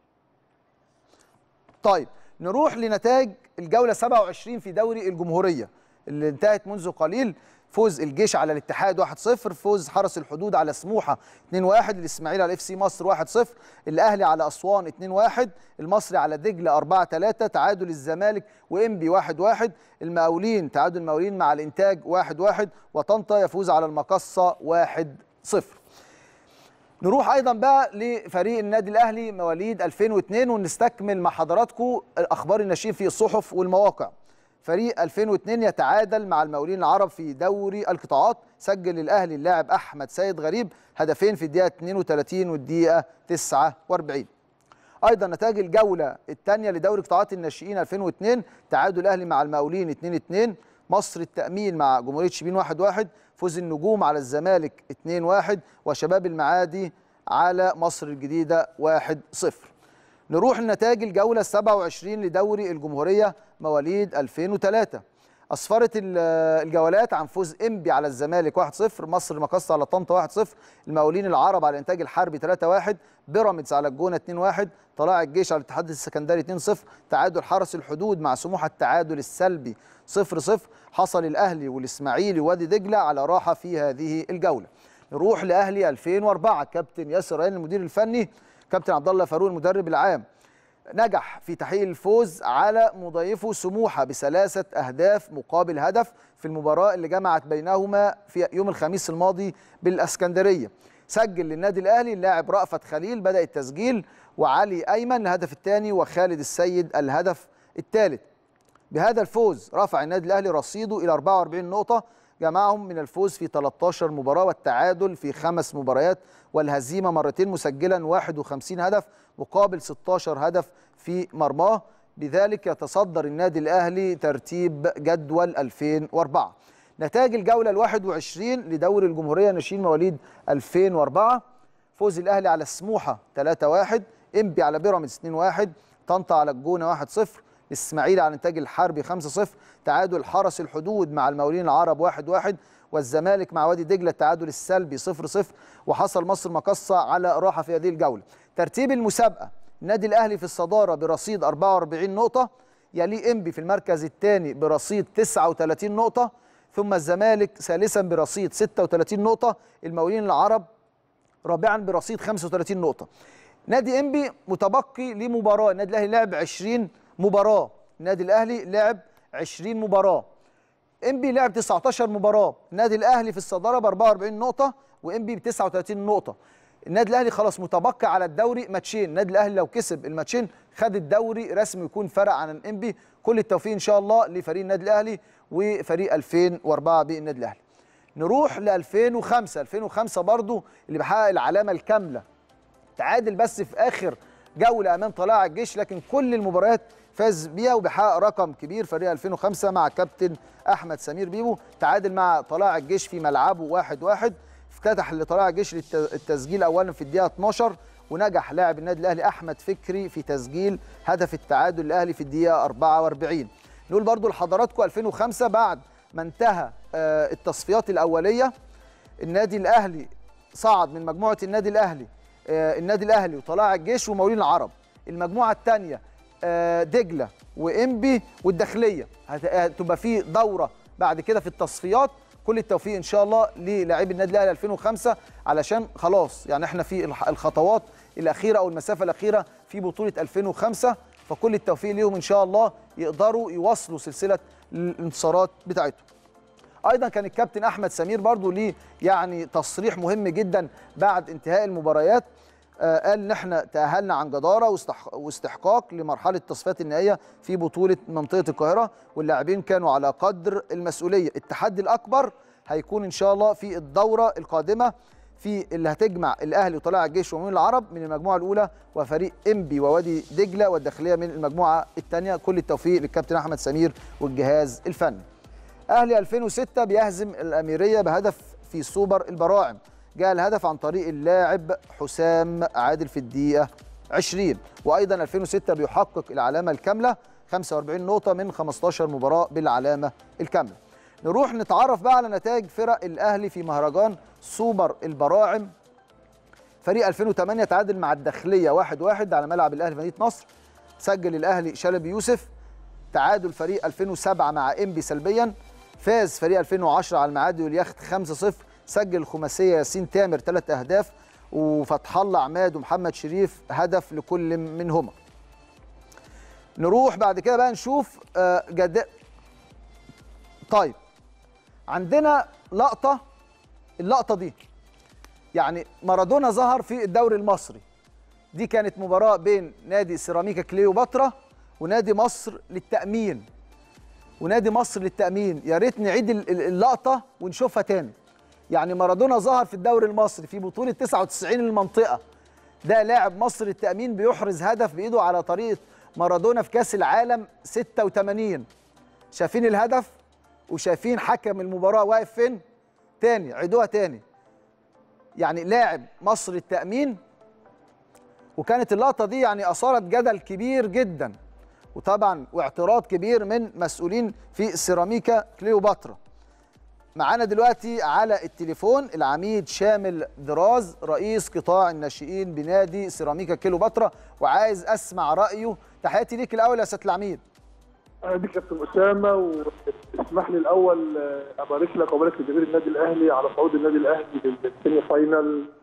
طيب نروح لنتائج الجوله 27 في دوري الجمهوريه اللي انتهت منذ قليل فوز الجيش على الاتحاد 1-0 فوز حرس الحدود على سموحه 2-1 الاسماعيلي على اف سي مصر 1-0 الاهلي على اسوان 2-1 المصري على دجله 4-3 تعادل الزمالك وانبي 1-1 المقاولين تعادل المقاولين مع الانتاج 1-1 وطنطا يفوز على المقصه 1-0 نروح ايضا بقى لفريق النادي الاهلي مواليد 2002 ونستكمل مع حضراتكم اخبار الناشئين في الصحف والمواقع فريق 2002 يتعادل مع المقاولين العرب في دوري القطاعات سجل الاهلي اللاعب احمد سيد غريب هدفين في الدقيقه 32 والدقيقه 49 ايضا نتائج الجوله الثانيه لدوري قطاعات الناشئين 2002 تعادل الاهلي مع المقاولين 2-2 مصر التامين مع جمهوريه شبين 1-1 فوز النجوم على الزمالك 2-1 وشباب المعادي على مصر الجديده 1-0 نروح لنتائج الجوله 27 لدوري الجمهوريه مواليد 2003 اسفرت ال- الجولات عن فوز انبي على الزمالك 1-0 مصر المقصه على طنطا 1-0 المقاولين العرب على الانتاج الحربي 3-1 بيراميدز على الجونه 2-1 طلائع الجيش على الاتحاد السكندري 2-0 تعادل حرس الحدود مع سموحه التعادل السلبي 0-0 حصل الاهلي والاسماعيلي وادي دجله على راحه في هذه الجوله نروح لاهلي 2004 كابتن ياسر ريان المدير الفني كابتن عبد الله فاروق المدرب العام نجح في تحقيق الفوز على مضيفه سموحه بثلاثه اهداف مقابل هدف في المباراه اللي جمعت بينهما في يوم الخميس الماضي بالاسكندريه سجل للنادي الاهلي اللاعب رأفت خليل بدا التسجيل وعلي ايمن الهدف الثاني وخالد السيد الهدف الثالث بهذا الفوز رفع النادي الاهلي رصيده الى 44 نقطه جمعهم من الفوز في 13 مباراه والتعادل في خمس مباريات والهزيمه مرتين مسجلا 51 هدف مقابل 16 هدف في مرماه بذلك يتصدر النادي الاهلي ترتيب جدول 2004 نتائج الجوله ال 21 لدوري الجمهوريه ناشئين مواليد 2004 فوز الاهلي على سموحه 3-1 انبي على بيراميدز 2-1 طنطا على الجونه 1-0 الاسماعيلي على انتاج الحربي 5-0 تعادل حرس الحدود مع المقاولين العرب 1-1 والزمالك مع وادي دجله التعادل السلبي 0-0 وحصل مصر مقصه على راحه في هذه الجوله ترتيب المسابقه النادي الاهلي في الصداره برصيد 44 نقطه يليه انبي في المركز الثاني برصيد 39 نقطه ثم الزمالك ثالثا برصيد 36 نقطه المقاولين العرب رابعا برصيد 35 نقطه نادي انبي متبقي لمباراه النادي الاهلي لعب 20 مباراه النادي الاهلي لعب 20 مباراه انبي لعب 19 مباراه النادي الاهلي في الصداره ب 44 نقطه وانبي ب 39 نقطه النادي الاهلي خلاص متبقي على الدوري ماتشين النادي الاهلي لو كسب الماتشين خد الدوري رسمي يكون فرق عن الانبي كل التوفيق ان شاء الله لفريق النادي الاهلي وفريق 2004 بالنادي الاهلي نروح ل 2005 2005 برضو اللي بيحقق العلامه الكامله تعادل بس في اخر جوله امام طلائع الجيش لكن كل المباريات فاز بيها وبيحقق رقم كبير فريق 2005 مع كابتن احمد سمير بيبو تعادل مع طلائع الجيش في ملعبه 1-1 واحد واحد. افتتح لطلائع الجيش التسجيل اولا في الدقيقه 12 ونجح لاعب النادي الاهلي احمد فكري في تسجيل هدف التعادل الاهلي في الدقيقه 44 نقول برضو لحضراتكم 2005 بعد ما انتهى التصفيات الاوليه النادي الاهلي صعد من مجموعه النادي الاهلي النادي الاهلي وطلائع الجيش ومقاولين العرب المجموعه الثانيه دجله وانبي والداخليه هتبقى في دوره بعد كده في التصفيات كل التوفيق ان شاء الله للاعبي النادي الاهلي 2005 علشان خلاص يعني احنا في الخطوات الاخيره او المسافه الاخيره في بطوله 2005 فكل التوفيق ليهم ان شاء الله يقدروا يواصلوا سلسله الانتصارات بتاعتهم ايضا كان الكابتن احمد سمير برضو ليه يعني تصريح مهم جدا بعد انتهاء المباريات آه قال ان احنا تاهلنا عن جداره واستحقاق لمرحله التصفيات النهائيه في بطوله منطقه القاهره واللاعبين كانوا على قدر المسؤوليه التحدي الاكبر هيكون ان شاء الله في الدوره القادمه في اللي هتجمع الاهلي وطلائع الجيش ومؤمن العرب من المجموعه الاولى وفريق انبي ووادي دجله والداخليه من المجموعه الثانيه كل التوفيق للكابتن احمد سمير والجهاز الفني اهلي 2006 بيهزم الاميريه بهدف في سوبر البراعم جاء الهدف عن طريق اللاعب حسام عادل في الدقيقه 20 وايضا 2006 بيحقق العلامه الكامله 45 نقطه من 15 مباراه بالعلامه الكامله نروح نتعرف بقى على نتائج فرق الاهلي في مهرجان سوبر البراعم فريق 2008 تعادل مع الداخليه 1-1 واحد واحد على ملعب الاهلي مدينه نصر سجل الاهلي شلبي يوسف تعادل فريق 2007 مع انبي سلبيا فاز فريق 2010 على المعادي واليخت 5-0 سجل الخماسيه ياسين تامر ثلاث اهداف وفتح الله عماد ومحمد شريف هدف لكل منهما نروح بعد كده بقى نشوف جد طيب عندنا لقطه اللقطه دي يعني مارادونا ظهر في الدوري المصري دي كانت مباراه بين نادي سيراميكا كليوباترا ونادي مصر للتامين ونادي مصر للتامين يا ريت نعيد اللقطه ونشوفها تاني يعني مارادونا ظهر في الدوري المصري في بطوله 99 المنطقه ده لاعب مصر للتامين بيحرز هدف بايده على طريقه مارادونا في كاس العالم 86 شايفين الهدف وشايفين حكم المباراه واقف فين تاني عيدوها تاني يعني لاعب مصر التامين وكانت اللقطه دي يعني اثارت جدل كبير جدا وطبعا واعتراض كبير من مسؤولين في سيراميكا كليوباترا معانا دلوقتي على التليفون العميد شامل دراز رئيس قطاع الناشئين بنادي سيراميكا كليوباترا وعايز اسمع رايه تحياتي ليك الاول يا سياده العميد اهلا بك كابتن اسامه واسمح لي الاول ابارك لك وابارك لجماهير النادي الاهلي على صعود النادي الاهلي للسيمي فاينل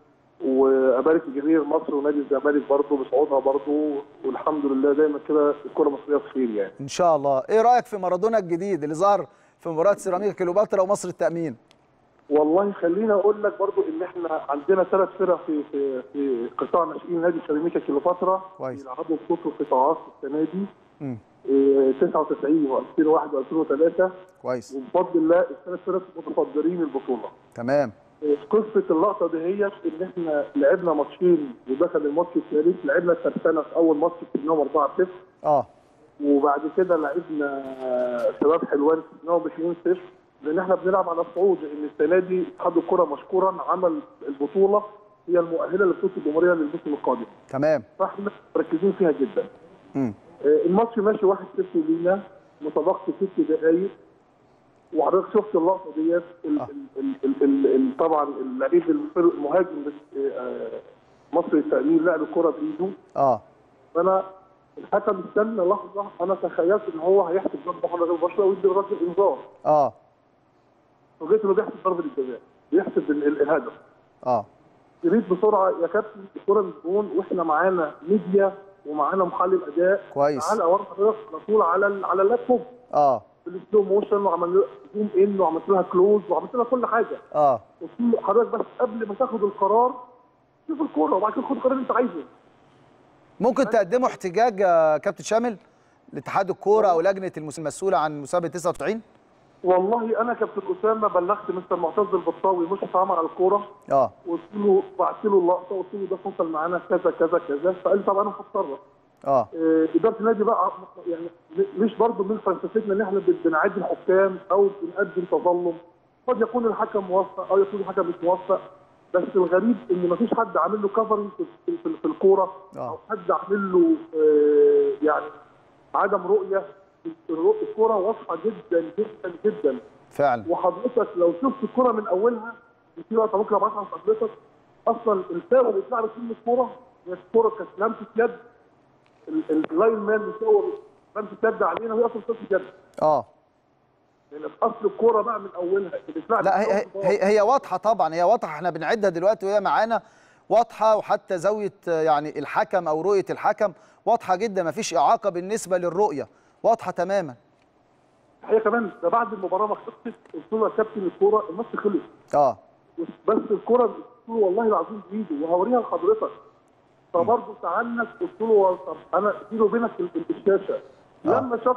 وابارك لجماهير مصر ونادي الزمالك برضه بصعودها برضه والحمد لله دايما كده الكره المصريه بخير يعني ان شاء الله ايه رايك في مارادونا الجديد اللي ظهر في مباراه سيراميكا كليوباترا ومصر التامين والله خليني اقول لك برضو ان احنا عندنا ثلاث فرق في في في قطاع ناشئين نادي سيراميكا كليوباترا كويس. بيلعبوا في كل القطاعات السنه دي مم. إيه، 99 و2001 و2003 كويس وبفضل الله الثلاث فرق متصدرين البطوله. تمام إيه، قصه اللقطه دي هي ان احنا لعبنا ماتشين ودخل الماتش الثالث لعبنا الترسانه في اول ماتش كسبناهم 4-0 اه وبعد كده لعبنا شباب حلوان كسبناهم ب 2-0 لان احنا بنلعب على الصعود لان السنه دي اتحاد الكره مشكورا عمل البطوله هي المؤهله لبطوله الجمهوريه للموسم القادم تمام فاحنا مركزين فيها جدا. مم. آه، الماتش ماشي 1-0 لينا متبقي ست دقائق وحضرتك شفت اللقطه ديت ال- آه. ال- ال- ال- ال- طبعا اللعيب الفرق- المهاجم بس- آه، مصر التأمين لعب الكره بايده اه فانا الحكم استنى لحظه انا تخيلت ان هو هيحسب ضربه حره غير مباشره ويدي الراجل انذار اه فوجئت انه بيحسب ضربه الجزاء بيحسب ال- ال- الهدف اه جريت بسرعه يا كابتن الكره من الجون واحنا معانا ميديا ومعانا محلل اداء كويس. تعالى اوري حضرتك على طول على ال- على اللابتوب اه بالسلو موشن وعملنا له زوم ان وعملت لها كلوز وعملت لها كل حاجه اه قلت له حضرتك بس قبل ما تاخد القرار شوف الكوره وبعد كده خد القرار اللي انت عايزه ممكن تقدموا احتجاج يا كابتن شامل لاتحاد الكوره او لجنه المس- المسؤوله عن مسابقه 99 والله انا كابتن اسامه بلغت مستر معتز البطاوي مشرف عام على الكوره اه قلت له بعت له اللقطه قلت له ده حصل معانا كذا كذا كذا فقال لي طب انا هتصرف اه آه، اداره النادي بقى يعني مش برضه من فلسفتنا ان احنا بن- بنعد الحكام او بنقدم تظلم قد يكون الحكم موفق او يكون الحكم مش موفق بس الغريب ان مفيش حد عامل له كفرنج في, في, في, في الكوره آه. او حد عامل له آه، يعني عدم رؤيه الرو- الكوره واضحه جدا جدا جدا فعلا وحضرتك لو شفت الكوره من اولها في وقت ممكن ابعتها لحضرتك اصلا الفاول اللي اتلعبت فيه الكوره هي الكوره كانت لمسه يد ال- ال- اللاين مان بيصور لمسه يد علينا وهي اصلا لمسه يد اه لان اصل الكوره بقى من اولها اللي اتلعبت لا هي فيها هي, هي واضحه طبعا هي واضحه احنا بنعدها دلوقتي وهي معانا واضحه وحتى زاويه آه، يعني الحكم او رؤيه الحكم واضحه جدا مفيش اعاقه بالنسبه للرؤيه واضحه تماما هي كمان ده بعد المباراه ما خلصت قلت له يا كابتن الكوره الماتش خلص اه بس الكوره قلت له والله العظيم بايده وهوريها لحضرتك فبرضه تعنت قلت له طب انا بيني وبينك ال- ال- الشاشه آه. لما شفت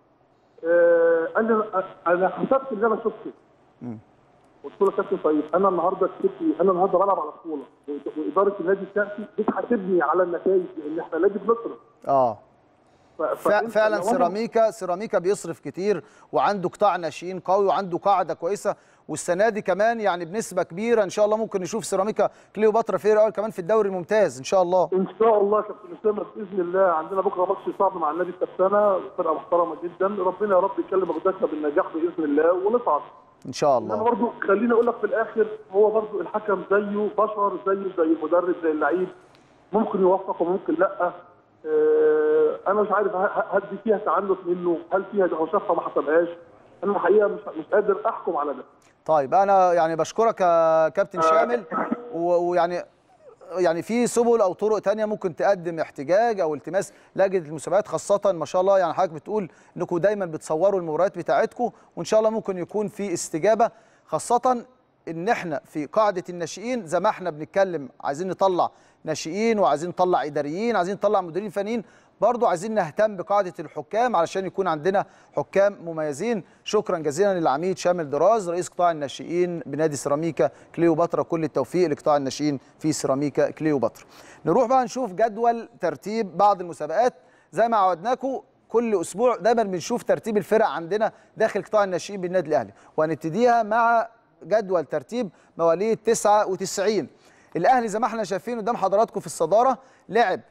آه قال لي أنا- انا حسبت اللي انا شفته قلت له يا كابتن طيب انا النهارده كسبت انا النهارده بلعب على بطوله واداره النادي بتاعتي بتحاسبني على النتائج لان احنا نادي بنصرف اه ف- ف- فأنت فعلا لو أنا- سيراميكا سيراميكا بيصرف كتير وعنده قطاع ناشئين قوي وعنده قاعده كويسه والسنه دي كمان يعني بنسبه كبيره ان شاء الله ممكن نشوف سيراميكا كليوباترا فريق اول كمان في الدوري الممتاز ان شاء الله ان شاء الله يا كابتن اسامه باذن الله عندنا بكره ماتش صعب مع النادي الترسانه فرقه محترمه جدا ربنا يا رب يكلم اخدتنا بالنجاح باذن الله ونصعد ان شاء انما الله برضه خليني اقول لك في الاخر هو برضه الحكم زيه بشر زيه زي المدرب زي اللعيب ممكن يوفق وممكن لا آه، انا مش عارف ه- ه- هل دي فيها تعنت منه هل فيها ده هو شافها ما حسبهاش انا الحقيقه مش مش قادر احكم على ده طيب انا يعني بشكرك يا كابتن شامل و- ويعني يعني في سبل او طرق تانية ممكن تقدم احتجاج او التماس لجنه المسابقات خاصه ما شاء الله يعني حضرتك بتقول انكم دايما بتصوروا المباريات بتاعتكم وان شاء الله ممكن يكون في استجابه خاصه ان احنا في قاعده الناشئين زي ما احنا بنتكلم عايزين نطلع ناشئين وعايزين نطلع اداريين عايزين نطلع مديرين فنيين برضو عايزين نهتم بقاعده الحكام علشان يكون عندنا حكام مميزين شكرا جزيلا للعميد شامل دراز رئيس قطاع الناشئين بنادي سيراميكا كليوباترا كل التوفيق لقطاع الناشئين في سيراميكا كليوباترا نروح بقى نشوف جدول ترتيب بعض المسابقات زي ما عودناكم كل اسبوع دايما بنشوف ترتيب الفرق عندنا داخل قطاع الناشئين بالنادي الاهلي وهنبتديها مع جدول ترتيب مواليد 99 الاهلي زي ما احنا شايفين قدام حضراتكم في الصداره لعب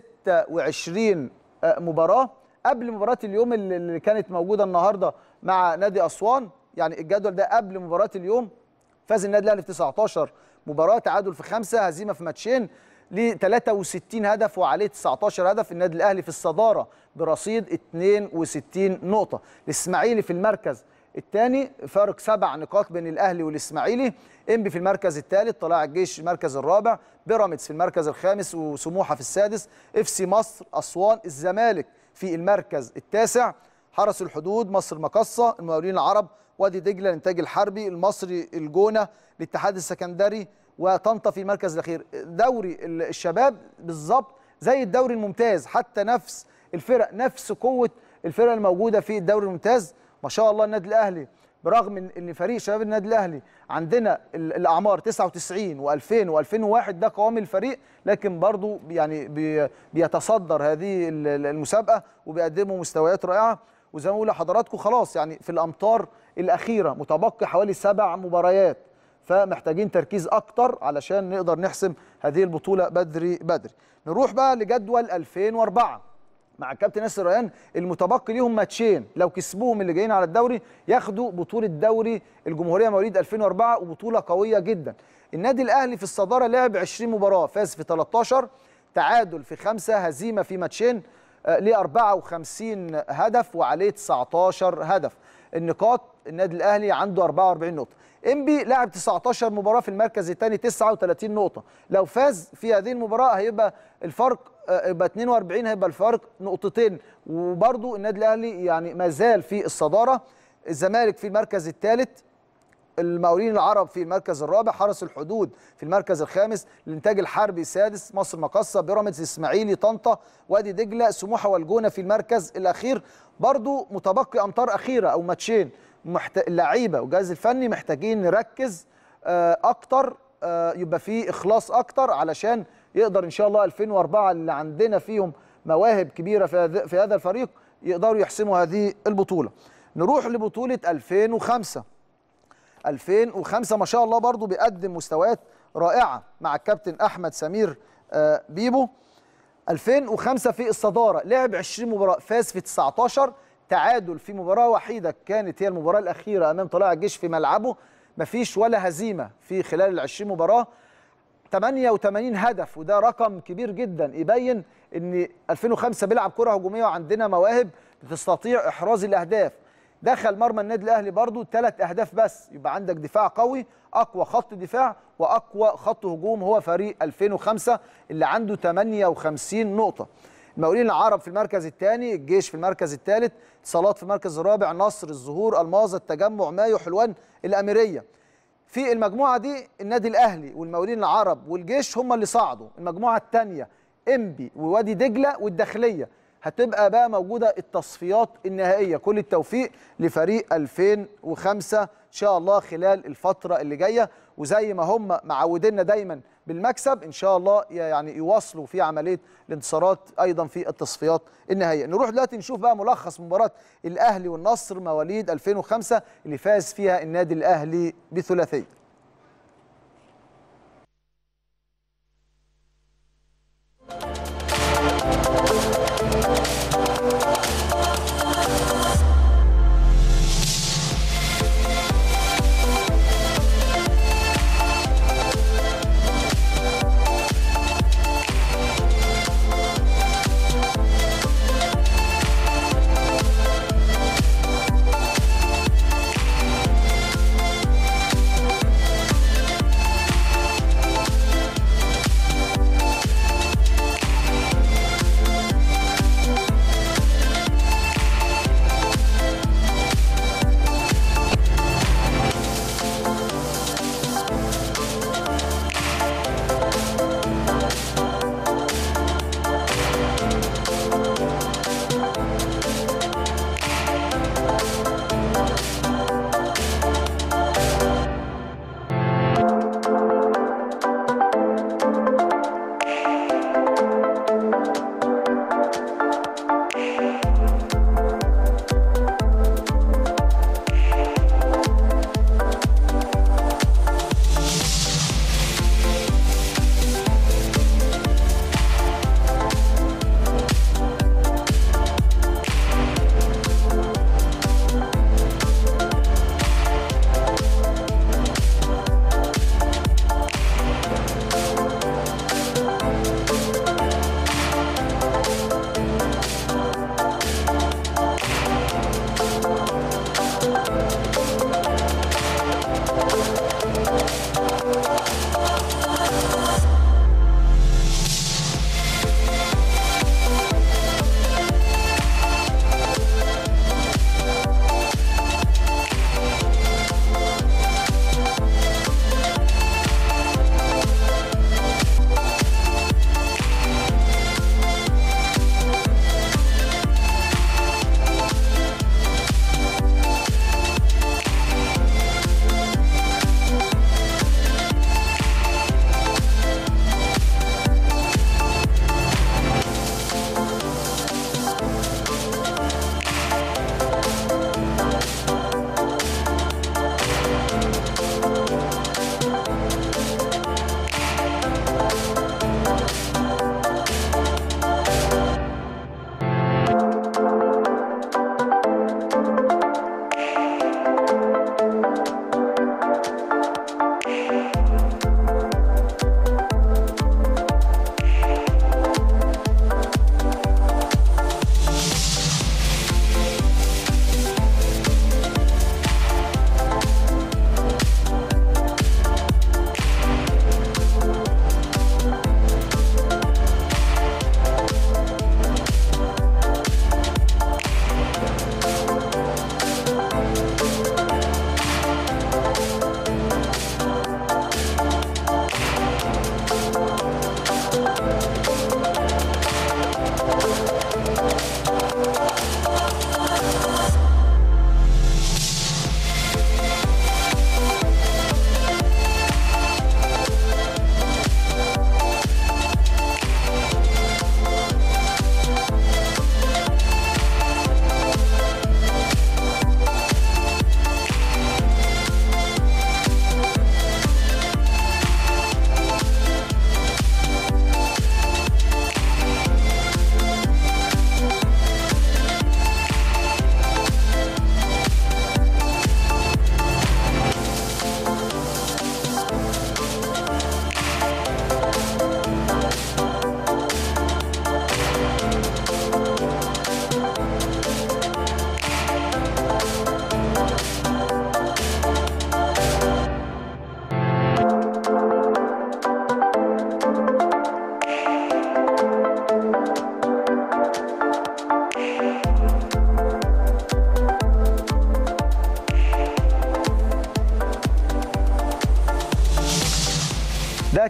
26 آه، مباراه قبل مباراه اليوم اللي اللي كانت موجوده النهارده مع نادي اسوان يعني الجدول ده قبل مباراه اليوم فاز النادي الاهلي في 19 مباراه تعادل في خمسه هزيمه في ماتشين ل 63 هدف وعليه 19 هدف النادي الاهلي في الصداره برصيد 62 نقطه الاسماعيلي في المركز الثاني فارق سبع نقاط بين الاهلي والاسماعيلي انبي في المركز الثالث طلائع الجيش المركز الرابع بيراميدز في المركز الخامس وسموحه في السادس اف سي مصر اسوان الزمالك في المركز التاسع حرس الحدود مصر مقصه المقاولين العرب وادي دجله الانتاج الحربي المصري الجونه الاتحاد السكندري وطنطا في المركز الاخير دوري الشباب بالظبط زي الدوري الممتاز حتى نفس الفرق نفس قوه الفرق الموجوده في الدوري الممتاز ما شاء الله النادي الاهلي برغم من ان فريق شباب النادي الاهلي عندنا ال- الاعمار 99 و2000 و2001 ده قوام الفريق لكن برضو يعني بي- بيتصدر هذه ال- ال- المسابقه وبيقدموا مستويات رائعه وزي ما بقول لحضراتكم خلاص يعني في الامتار الاخيره متبقي حوالي سبع مباريات فمحتاجين تركيز اكتر علشان نقدر نحسم هذه البطوله بدري بدري نروح بقى لجدول 2004 مع الكابتن ياسر ريان المتبقي ليهم ماتشين لو كسبوهم اللي جايين على الدوري ياخدوا بطوله دوري الجمهوريه مواليد 2004 وبطوله قويه جدا النادي الاهلي في الصداره لعب 20 مباراه فاز في 13 تعادل في خمسه هزيمه في ماتشين آه، ليه 54 هدف وعليه 19 هدف النقاط النادي الاهلي عنده 44 نقطه انبي لعب 19 مباراه في المركز الثاني 39 نقطه لو فاز في هذه المباراه هيبقى الفرق آه، يبقى 42 هيبقى الفرق نقطتين وبرضو النادي الاهلي يعني ما زال في الصداره الزمالك في المركز الثالث المقاولين العرب في المركز الرابع حرس الحدود في المركز الخامس الانتاج الحربي السادس مصر مقصه بيراميدز اسماعيلي طنطا وادي دجله سموحه والجونه في المركز الاخير برضو متبقي امتار اخيره او ماتشين محت... اللعيبه والجهاز الفني محتاجين نركز آه، اكتر آه، يبقى في اخلاص اكتر علشان يقدر ان شاء الله 2004 اللي عندنا فيهم مواهب كبيره في هذا- في هذا الفريق يقدروا يحسموا هذه البطوله نروح لبطوله 2005 2005 ما شاء الله برضو بيقدم مستويات رائعه مع الكابتن احمد سمير آه، بيبو 2005 في الصداره لعب 20 مباراه فاز في 19 تعادل في مباراه وحيده كانت هي المباراه الاخيره امام طلائع الجيش في ملعبه مفيش ولا هزيمه في خلال ال 20 مباراه 88 هدف وده رقم كبير جدا يبين ان 2005 بيلعب كره هجوميه وعندنا مواهب بتستطيع احراز الاهداف دخل مرمى النادي الاهلي برضو ثلاث اهداف بس يبقى عندك دفاع قوي اقوى خط دفاع واقوى خط هجوم هو فريق 2005 اللي عنده 58 نقطه المقاولين العرب في المركز الثاني الجيش في المركز الثالث اتصالات في المركز الرابع نصر الزهور الماظه التجمع مايو حلوان الاميريه في المجموعه دي النادي الاهلي والمقاولين العرب والجيش هم اللي صعدوا المجموعه الثانيه انبي ووادي دجله والداخليه هتبقى بقى موجوده التصفيات النهائيه كل التوفيق لفريق 2005 ان شاء الله خلال الفتره اللي جايه وزي ما هم معودينا دايما بالمكسب ان شاء الله يعني يواصلوا في عمليه الانتصارات ايضا في التصفيات النهائيه نروح دلوقتي نشوف بقى ملخص مباراه الاهلي والنصر مواليد 2005 اللي فاز فيها النادي الاهلي بثلاثيه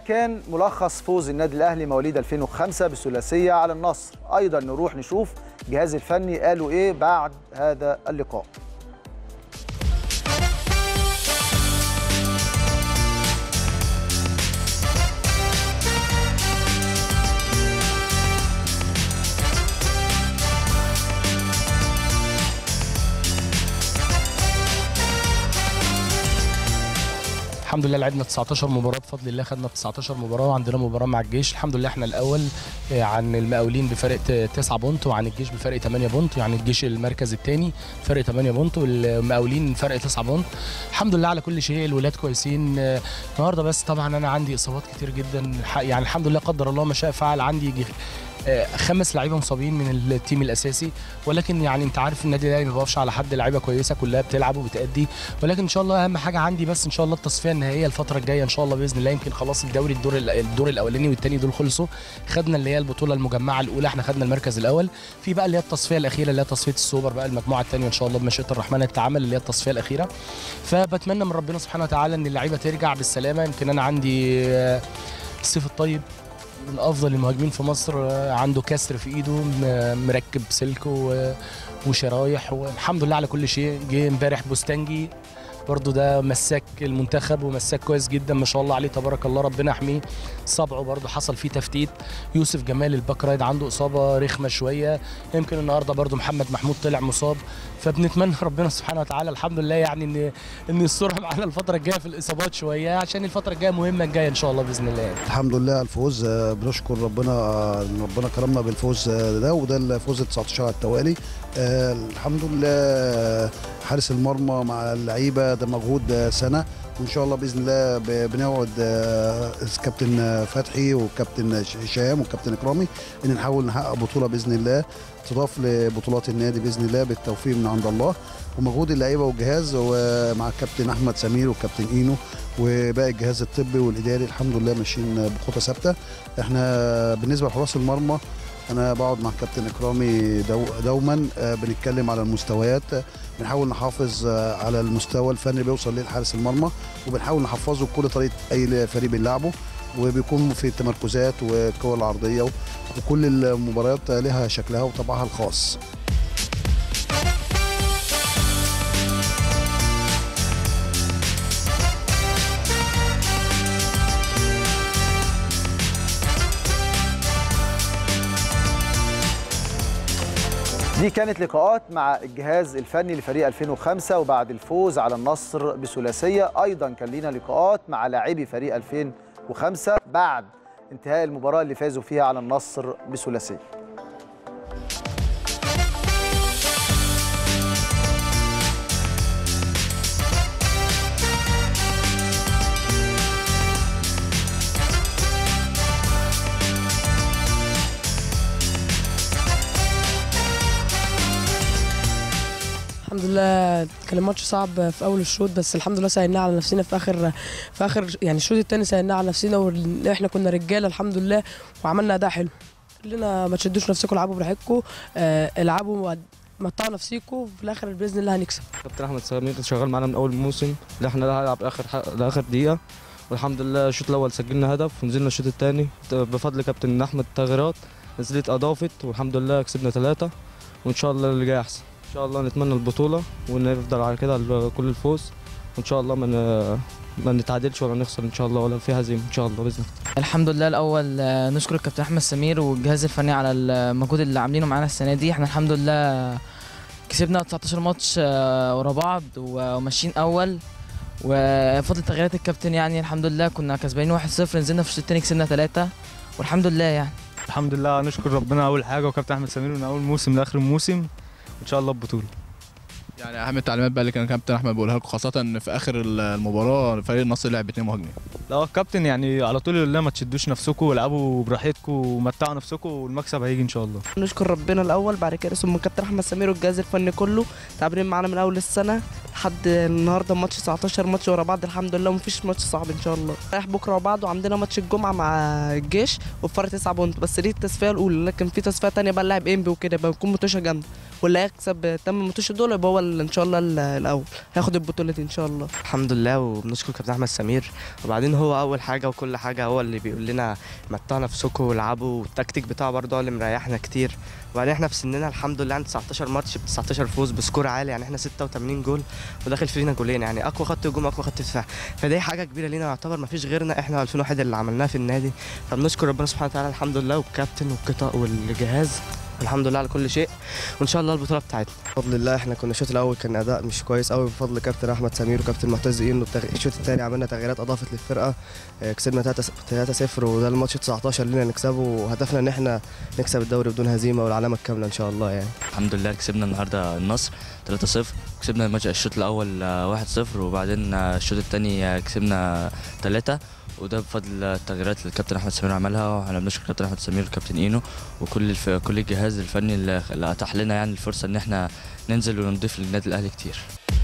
كان ملخص فوز النادي الاهلي مواليد 2005 بثلاثيه على النصر ايضا نروح نشوف جهاز الفني قالوا ايه بعد هذا اللقاء الحمد لله لعبنا 19 مباراه بفضل الله خدنا 19 مباراه وعندنا مباراه مع الجيش الحمد لله احنا الاول آه، عن المقاولين بفرق 9 بونت وعن الجيش بفرق 8 بونت يعني الجيش المركز الثاني فرق 8 بونت والمقاولين فرق 9 بونت الحمد لله على كل شيء الولاد كويسين آه، النهارده بس طبعا انا عندي اصابات كتير جدا ح- يعني الحمد لله قدر الله ما شاء فعل عندي يجي آه، خمس لعيبه مصابين من التيم الاساسي ولكن يعني انت عارف النادي الاهلي ما بيقفش على حد لعيبه كويسه كلها بتلعب وبتأدي ولكن ان شاء الله اهم حاجه عندي بس ان شاء الله التصفيه النهائيه الفتره الجايه ان شاء الله باذن الله يمكن خلاص الدوري الدور ال- الدور الاولاني والثاني دول خلصوا خدنا اللي هي البطوله المجمعه الاولى احنا خدنا المركز الاول في بقى اللي هي التصفيه الاخيره اللي هي تصفيه السوبر بقى المجموعه الثانيه ان شاء الله بمشيئه الرحمن تتعمل اللي هي التصفيه الاخيره فبتمنى من ربنا سبحانه وتعالى ان اللعيبه ترجع بالسلامه يمكن انا عندي آه، سيف الطيب من افضل المهاجمين في مصر آه، عنده كسر في ايده م- مركب سلك و- وشرايح والحمد لله على كل شيء جه امبارح بوستانجي برضو ده مساك المنتخب ومساك كويس جدا ما شاء الله عليه تبارك الله ربنا يحميه صبعه برضو حصل فيه تفتيت يوسف جمال الباك رايد عنده اصابه رخمه شويه يمكن النهارده برضو محمد محمود طلع مصاب فبنتمنى ربنا سبحانه وتعالى الحمد لله يعني ان ان يسترها معانا الفتره الجايه في الاصابات شويه عشان الفتره الجايه مهمه الجايه ان شاء الله باذن الله يعني. الحمد لله على الفوز آه، بنشكر ربنا آه، ان ربنا كرمنا بالفوز آه، ده وده الفوز ال 19 على التوالي آه، الحمد لله آه، حارس المرمى مع اللعيبه ده مجهود آه، سنه وان شاء الله باذن الله ب- بنوعد آه، كابتن آه، فتحي وكابتن هشام وكابتن اكرامي ان نحاول نحقق بطوله باذن الله تضاف لبطولات النادي باذن الله بالتوفيق من عند الله ومجهود اللعيبه والجهاز ومع الكابتن احمد سمير والكابتن اينو وباقي الجهاز الطبي والاداري الحمد لله ماشيين بخطى ثابته احنا بالنسبه لحراس المرمى انا بقعد مع الكابتن اكرامي دو دوما آه، بنتكلم على المستويات آه، بنحاول نحافظ آه، على المستوى الفني اللي بيوصل ليه حارس المرمى وبنحاول نحفظه بكل طريقه اي فريق بنلعبه وبيكون في التمركزات والقوى العرضيه وكل المباريات لها شكلها وطبعها الخاص دي كانت لقاءات مع الجهاز الفني لفريق 2005 وبعد الفوز على النصر بثلاثيه ايضا كان لينا لقاءات مع لاعبي فريق 2005 بعد انتهاء المباراه اللي فازوا فيها على النصر بثلاثيه الحمد لله كان الماتش صعب في اول الشوط بس الحمد لله سهلناه على نفسنا في اخر في اخر يعني الشوط الثاني سهلناه على نفسنا واحنا كنا رجاله الحمد لله وعملنا اداء حلو لنا ما تشدوش نفسكم العبوا براحتكم آه العبوا واد- متعوا نفسيكم وفي الاخر باذن الله هنكسب كابتن احمد سمير شغال معانا من اول الموسم اللي احنا هنلعب اخر ح- لاخر دقيقه والحمد لله الشوط الاول سجلنا هدف ونزلنا الشوط الثاني بفضل كابتن احمد تغييرات نزلت اضافت والحمد لله كسبنا ثلاثه وان شاء الله اللي جاي احسن ان شاء الله نتمنى البطوله ونفضل على كده على كل الفوز وان شاء الله ما ن- ما نتعادلش ولا نخسر ان شاء الله ولا في هزيمه ان شاء الله باذن الله الحمد لله الاول آه، نشكر الكابتن احمد سمير والجهاز الفني على المجهود اللي عاملينه معانا السنه دي احنا الحمد لله كسبنا 19 ماتش آه، ورا بعض وماشيين اول وفضل تغييرات الكابتن يعني الحمد لله كنا كسبانين 1-0 نزلنا في الشوط الثاني كسبنا 3 والحمد لله يعني الحمد لله نشكر ربنا اول حاجه وكابتن احمد سمير من اول موسم لاخر الموسم وان شاء الله البطوله يعني اهم التعليمات بقى اللي كان كابتن احمد بيقولها لكم خاصه ان في اخر المباراه فريق النصر لعب اتنين مهاجمين لا الكابتن يعني على طول الله ما تشدوش نفسكم والعبوا براحتكم ومتعوا نفسكم والمكسب هيجي ان شاء الله نشكر ربنا الاول بعد كده ثم كابتن احمد سمير والجهاز الفني كله تعبانين معانا من اول السنه لحد النهارده ماتش 19 ماتش ورا بعض الحمد لله ومفيش ماتش صعب ان شاء الله رايح بكره وبعده وعندنا ماتش الجمعه مع الجيش وفرق 9 بونت بس دي التصفيه الاولى لكن في تصفيه تانية بقى نلعب انبي وكده بقى بنكون متوشه جامده واللي هيكسب تم ماتش دول يبقى هو ال- ان شاء الله ال- الاول هياخد البطوله دي ان شاء الله الحمد لله وبنشكر كابتن احمد سمير وبعدين هو اول حاجه وكل حاجه هو اللي بيقول لنا متعوا نفسكم والعبوا والتكتيك بتاعه برضه هو اللي مريحنا كتير وبعدين احنا في سننا الحمد لله عند 19 ماتش ب 19 فوز بسكور عالي يعني احنا 86 جول وداخل فينا جولين يعني اقوى خط هجوم اقوى خط دفاع فدي حاجه كبيره لينا يعتبر ما فيش غيرنا احنا 2001 اللي عملناه في النادي فبنشكر ربنا سبحانه وتعالى الحمد لله والكابتن والقطاع والجهاز الحمد لله على كل شيء وان شاء الله البطوله بتاعتنا بفضل الله احنا كنا الشوط الاول كان اداء مش كويس قوي بفضل كابتن احمد سمير وكابتن معتز اينو التغ- الشوط الثاني عملنا تغييرات اضافت للفرقه اه، كسبنا 3-0 وده الماتش 19 لينا نكسبه وهدفنا ان احنا نكسب الدوري بدون هزيمه والعلامه الكامله ان شاء الله يعني الحمد لله كسبنا النهارده النصر 3-0 كسبنا الماتش الشوط الاول آه، 1-0 وبعدين آه، الشوط الثاني كسبنا 3 وده بفضل التغييرات اللي الكابتن احمد سمير عملها واحنا بنشكر الكابتن احمد سمير والكابتن اينو وكل الف... كل الجهاز الفني اللي اللي اتاح لنا يعني الفرصه ان احنا ننزل ونضيف للنادي الاهلي كتير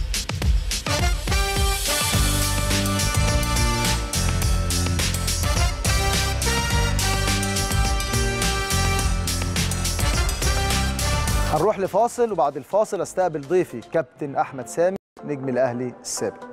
هنروح لفاصل وبعد الفاصل استقبل ضيفي كابتن احمد سامي نجم الاهلي السابق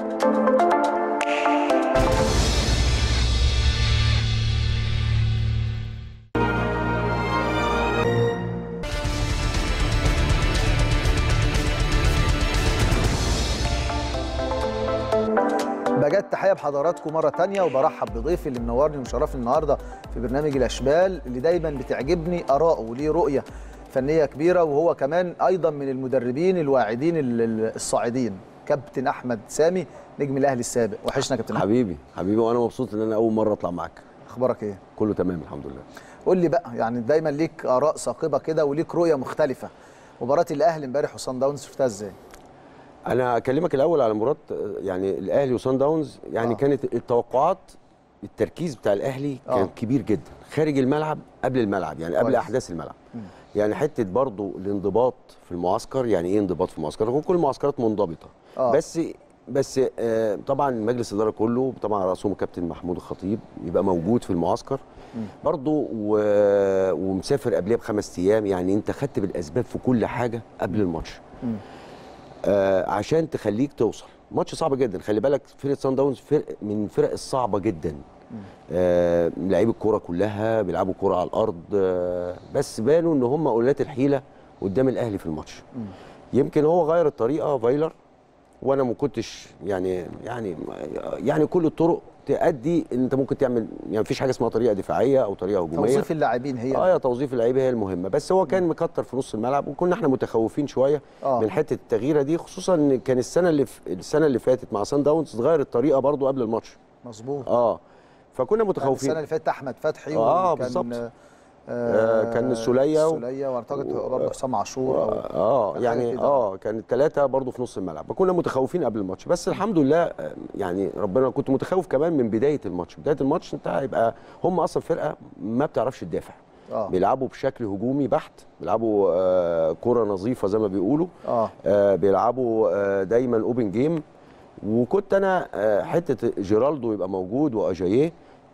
بجد تحيه بحضراتكم مره تانية وبرحب بضيفي اللي منورني ومشرفني النهارده في برنامج الاشبال اللي دايما بتعجبني اراءه وليه رؤيه فنيه كبيره وهو كمان ايضا من المدربين الواعدين ال- ال- الصاعدين كابتن احمد سامي نجم الاهلي السابق وحشنا يا كابتن احمد حبيبي حبيبي وانا مبسوط ان انا اول مره اطلع معاك اخبارك ايه كله تمام الحمد لله قول لي بقى يعني دايما ليك اراء ثاقبه كده وليك رؤيه مختلفه مباراه الاهلي امبارح وصن داونز شفتها ازاي انا اكلمك الاول على مباراه يعني الاهلي وصن داونز يعني آه. آه. كانت التوقعات التركيز بتاع الاهلي كان آه. كبير جدا خارج الملعب قبل الملعب يعني قبل كويس. احداث الملعب مم. يعني حته برضو الانضباط في المعسكر يعني ايه انضباط في المعسكر هو كل المعسكرات منضبطه آه. بس بس آه طبعا مجلس الاداره كله طبعا على راسهم الكابتن محمود الخطيب يبقى موجود في المعسكر مم. برضو و... ومسافر قبلها بخمس ايام يعني انت خدت بالاسباب في كل حاجه قبل الماتش مم. آه عشان تخليك توصل ماتش صعب جدا خلي بالك فرقه سان داونز فرق من الفرق الصعبه جدا آه لعيب الكوره كلها بيلعبوا كوره على الارض آه بس بانوا ان هم قلات الحيله قدام الاهلي في الماتش يمكن هو غير الطريقه فايلر وانا ما كنتش يعني يعني يعني كل الطرق تؤدي ان انت ممكن تعمل يعني مفيش حاجه اسمها طريقه دفاعيه او طريقه هجوميه توظيف اللاعبين هي اه يا توظيف اللعيبه هي المهمه بس هو كان مكتر في نص الملعب وكنا احنا متخوفين شويه آه. من حته التغييره دي خصوصا ان كان السنه اللي في السنه اللي فاتت مع سان داونز اتغير الطريقه برضو قبل الماتش مظبوط اه فكنا يعني متخوفين السنه اللي فاتت احمد فتحي آه، وكان بالظبط. آه آه، كان السولية و- السوليه واعتقد برضه حسام عاشور أو- اه حاجة يعني كده. اه كان الثلاثه برضو في نص الملعب فكنا متخوفين قبل الماتش بس الحمد لله آه، يعني ربنا كنت متخوف كمان من بدايه الماتش بدايه الماتش انت هيبقى هم اصلا فرقه ما بتعرفش تدافع اه بيلعبوا بشكل هجومي بحت بيلعبوا آه كره نظيفه زي ما بيقولوا اه آه بيلعبوا آه دايما اوبن جيم وكنت انا آه حته جيرالدو يبقى موجود واجاييه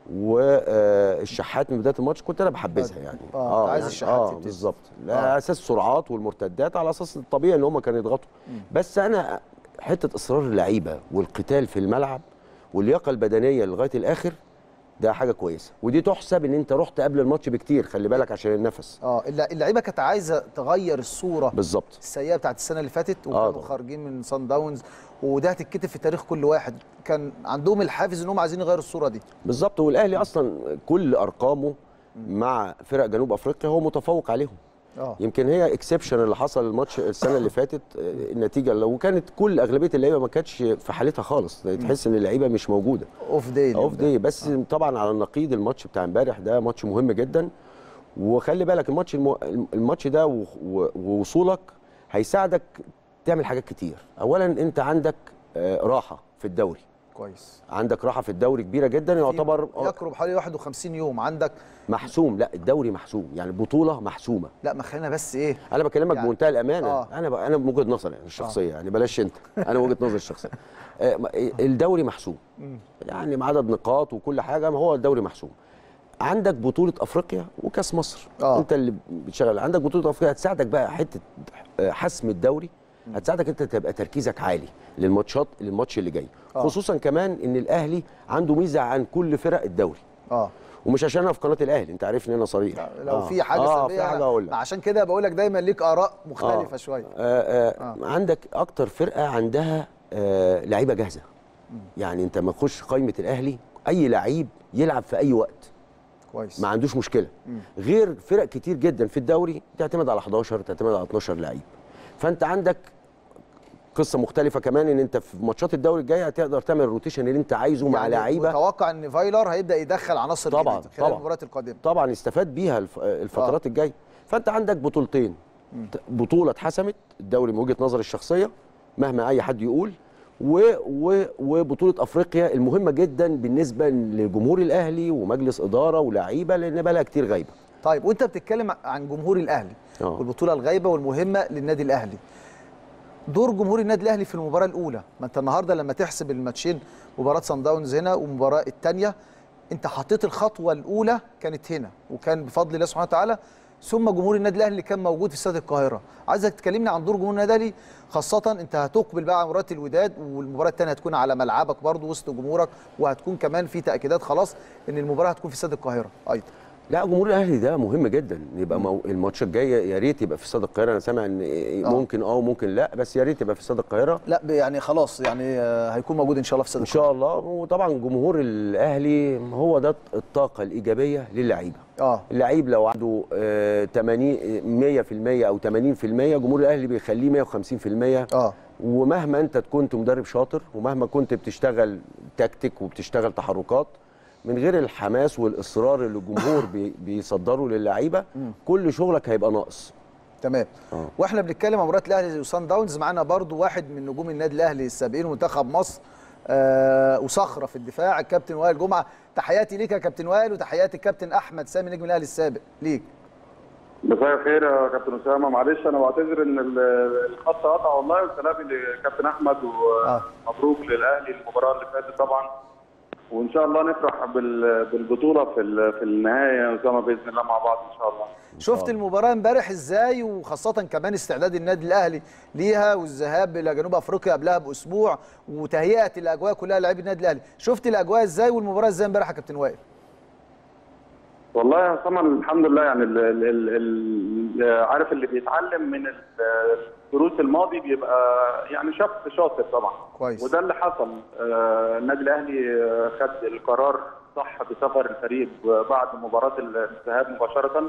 والشحات من بدايه الماتش كنت انا بحبذها يعني آه، أنت عايز يعني الشحات اه يبتدي. بالظبط آه. لا اساس السرعات والمرتدات على اساس الطبيعي ان هم كانوا يضغطوا مم. بس انا حته اصرار اللعيبه والقتال في الملعب واللياقه البدنيه لغايه الاخر ده حاجه كويسه ودي تحسب ان انت رحت قبل الماتش بكتير خلي بالك عشان النفس اه الل- اللعيبه كانت عايزه تغير الصوره بالظبط السيئه بتاعت السنه اللي فاتت آه وكانوا طبعا. خارجين من سان داونز وده هتتكتب في تاريخ كل واحد كان عندهم الحافز انهم عايزين يغيروا الصوره دي بالظبط والاهلي اصلا كل ارقامه مع فرق جنوب افريقيا هو متفوق عليهم اه يمكن هي اكسبشن اللي حصل الماتش السنه اللي فاتت آه، النتيجه لو كانت كل اغلبيه اللعيبه ما كانتش في حالتها خالص تحس ان اللعيبه مش موجوده اوف داي اوف دي بس طبعا على النقيض الماتش بتاع امبارح ده ماتش مهم جدا وخلي بالك الماتش المو... الماتش ده و... و... ووصولك هيساعدك تعمل حاجات كتير اولا انت عندك آه، راحه في الدوري كويس عندك راحه في الدوري كبيره جدا يعتبر يقرب حوالي 51 يوم عندك محسوم لا الدوري محسوم يعني البطوله محسومه لا ما خلينا بس ايه انا بكلمك يعني- بمنتهى الامانه آه. انا ب... انا من وجهه نظري يعني الشخصيه يعني بلاش انت انا وجهه نظري الشخصيه آه، م- الدوري محسوم مم. يعني بعدد نقاط وكل حاجه ما هو الدوري محسوم عندك بطوله افريقيا وكاس مصر آه. انت اللي بتشتغل عندك بطوله افريقيا هتساعدك بقى حته آه، حسم الدوري هتساعدك انت تبقى تركيزك عالي للماتشات للماتش اللي جاي آه. خصوصا كمان ان الاهلي عنده ميزه عن كل فرق الدوري اه ومش عشان انا في قناه الاهلي انت عارفني انا صريح لو آه. في حاجه آه سلبيه في حاجه اقول لك عشان كده بقول لك دايما ليك اراء مختلفه آه. شويه آه آه آه. عندك اكتر فرقه عندها آه لعيبه جاهزه يعني انت ما تخش قائمه الاهلي اي لعيب يلعب في اي وقت كويس ما عندوش مشكله مم. غير فرق كتير جدا في الدوري تعتمد على 11 تعتمد على 12 لعيب فانت عندك قصه مختلفه كمان ان انت في ماتشات الدوري الجايه هتقدر تعمل الروتيشن اللي انت عايزه مع يعني لعيبه متوقع ان فايلر هيبدا يدخل عناصر طبعا جديدة خلال طبعا المباريات القادمه طبعا يستفاد بيها الف- الفترات الجايه فانت عندك بطولتين ت- بطوله اتحسمت الدوري من وجهه نظري الشخصيه مهما اي حد يقول و و وبطوله افريقيا المهمه جدا بالنسبه لجمهور الاهلي ومجلس اداره ولاعيبه لان بقى لها كتير غايبه طيب وانت بتتكلم عن جمهور الاهلي آه. والبطوله الغايبه والمهمه للنادي الاهلي دور جمهور النادي الاهلي في المباراه الاولى ما انت النهارده لما تحسب الماتشين مباراه سان داونز هنا والمباراه الثانيه انت حطيت الخطوه الاولى كانت هنا وكان بفضل الله سبحانه وتعالى ثم جمهور النادي الاهلي اللي كان موجود في استاد القاهره عايزك تكلمني عن دور جمهور النادي الاهلي خاصه انت هتقبل بقى على مباراه الوداد والمباراه الثانيه هتكون على ملعبك برضه وسط جمهورك وهتكون كمان في تاكيدات خلاص ان المباراه هتكون في استاد القاهره ايضا لا جمهور الاهلي ده مهم جدا يبقى مو... الماتش الجاي يا ريت يبقى في استاد القاهره انا سامع ان ممكن اه وممكن لا بس يا ريت يبقى في استاد القاهره لا ب- يعني خلاص يعني آه، هيكون موجود ان شاء الله في استاد ان شاء الله وطبعا جمهور الاهلي هو ده الطاقه الايجابيه للعيبه اه اللعيب لو عنده آه، 80 100% او 80% جمهور الاهلي بيخليه 150% اه ومهما انت كنت مدرب شاطر ومهما كنت بتشتغل تكتيك وبتشتغل تحركات من غير الحماس والاصرار اللي الجمهور بي- بيصدره للعيبه كل شغلك هيبقى ناقص تمام آه. واحنا بنتكلم عن مباراه الاهلي وسان داونز معانا برضو واحد من نجوم النادي الاهلي السابقين ومنتخب مصر آه وصخره في الدفاع الكابتن وائل جمعه تحياتي ليك يا كابتن وائل وتحياتي الكابتن احمد سامي نجم الاهلي السابق ليك مساء الخير يا كابتن اسامه معلش انا بعتذر ان ال- الخط قطع والله وسلامي لكابتن احمد ومبروك للاهلي المباراه اللي فاتت طبعا وان شاء الله نفرح بال- بالبطوله في ال- في النهايه يا اسامه باذن الله مع بعض ان شاء الله شفت المباراه امبارح ازاي وخاصه كمان استعداد النادي الاهلي ليها والذهاب الى جنوب افريقيا قبلها باسبوع وتهيئه الاجواء كلها للاعبي النادي الاهلي شفت الاجواء ازاي والمباراه ازاي امبارح يا كابتن وائل والله يا اسامه الحمد لله يعني ال ال ال ال عارف اللي بيتعلم من ال- الدروس الماضي بيبقى يعني شخص شاطر طبعا كويس وده اللي حصل آه، النادي الاهلي آه، خد القرار صح بسفر الفريق بعد مباراه الذهاب مباشره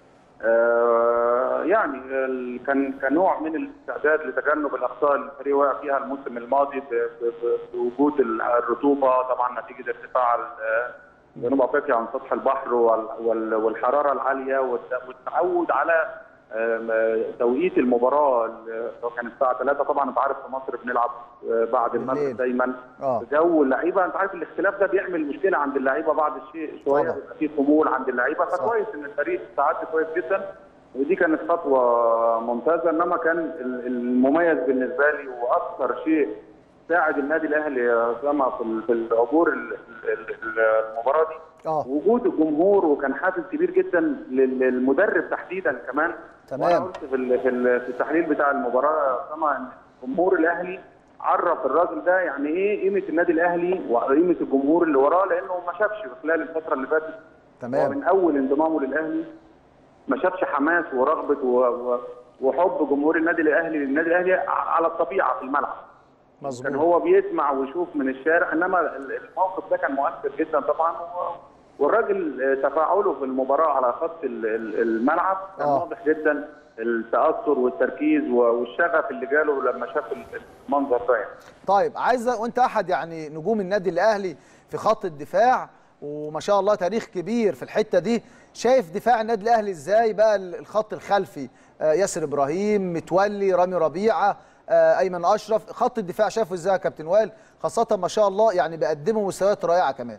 آه، يعني ال- كان كنوع من الاستعداد لتجنب الاخطاء اللي الفريق وقع فيها الموسم الماضي ب- ب- ب- بوجود ال- الرطوبه طبعا نتيجه ارتفاع ال- جنوب افريقيا عن سطح البحر وال- وال- والحراره العاليه والت- والتعود على آم، توقيت المباراه اللي كانت الساعه 3 طبعا انت عارف في مصر بنلعب آه، بعد المغرب دايما اه جو اللعيبه انت عارف الاختلاف ده بيعمل مشكله عند اللعيبه بعض الشيء شويه طبعا. بيبقى في خمول عند اللعيبه فكويس ان الفريق استعد كويس جدا ودي كانت خطوه ممتازه انما كان ال- المميز بالنسبه لي واكثر شيء ساعد النادي الاهلي يا اسامه في ال- في العبور ال- ال- ال- المباراه دي اه وجود الجمهور وكان حافز كبير جدا لل- للمدرب تحديدا كمان تمام. وانا قلت في ال- في ال- في التحليل بتاع المباراه يا اسامه ان جمهور الاهلي عرف الراجل ده يعني ايه قيمه النادي الاهلي وقيمه الجمهور اللي وراه لانه ما شافش في خلال الفتره اللي فاتت تمام. ومن اول انضمامه للاهلي ما شافش حماس ورغبه و... و... وحب جمهور النادي الاهلي للنادي الاهلي على الطبيعه في الملعب مظبوط كان هو بيسمع ويشوف من الشارع انما ال- الموقف ده كان مؤثر جدا طبعا و- والراجل آه، تفاعله في المباراه على خط ال- ال- الملعب كان آه. واضح جدا التاثر والتركيز و- والشغف اللي جاله لما شاف ال- المنظر ده يعني. طيب عايز وانت احد يعني نجوم النادي الاهلي في خط الدفاع وما شاء الله تاريخ كبير في الحته دي شايف دفاع النادي الاهلي ازاي بقى الخط الخلفي آه، ياسر ابراهيم متولي رامي ربيعه آه، ايمن اشرف خط الدفاع شافه ازاي يا كابتن وائل خاصه ما شاء الله يعني بيقدموا مستويات رائعه كمان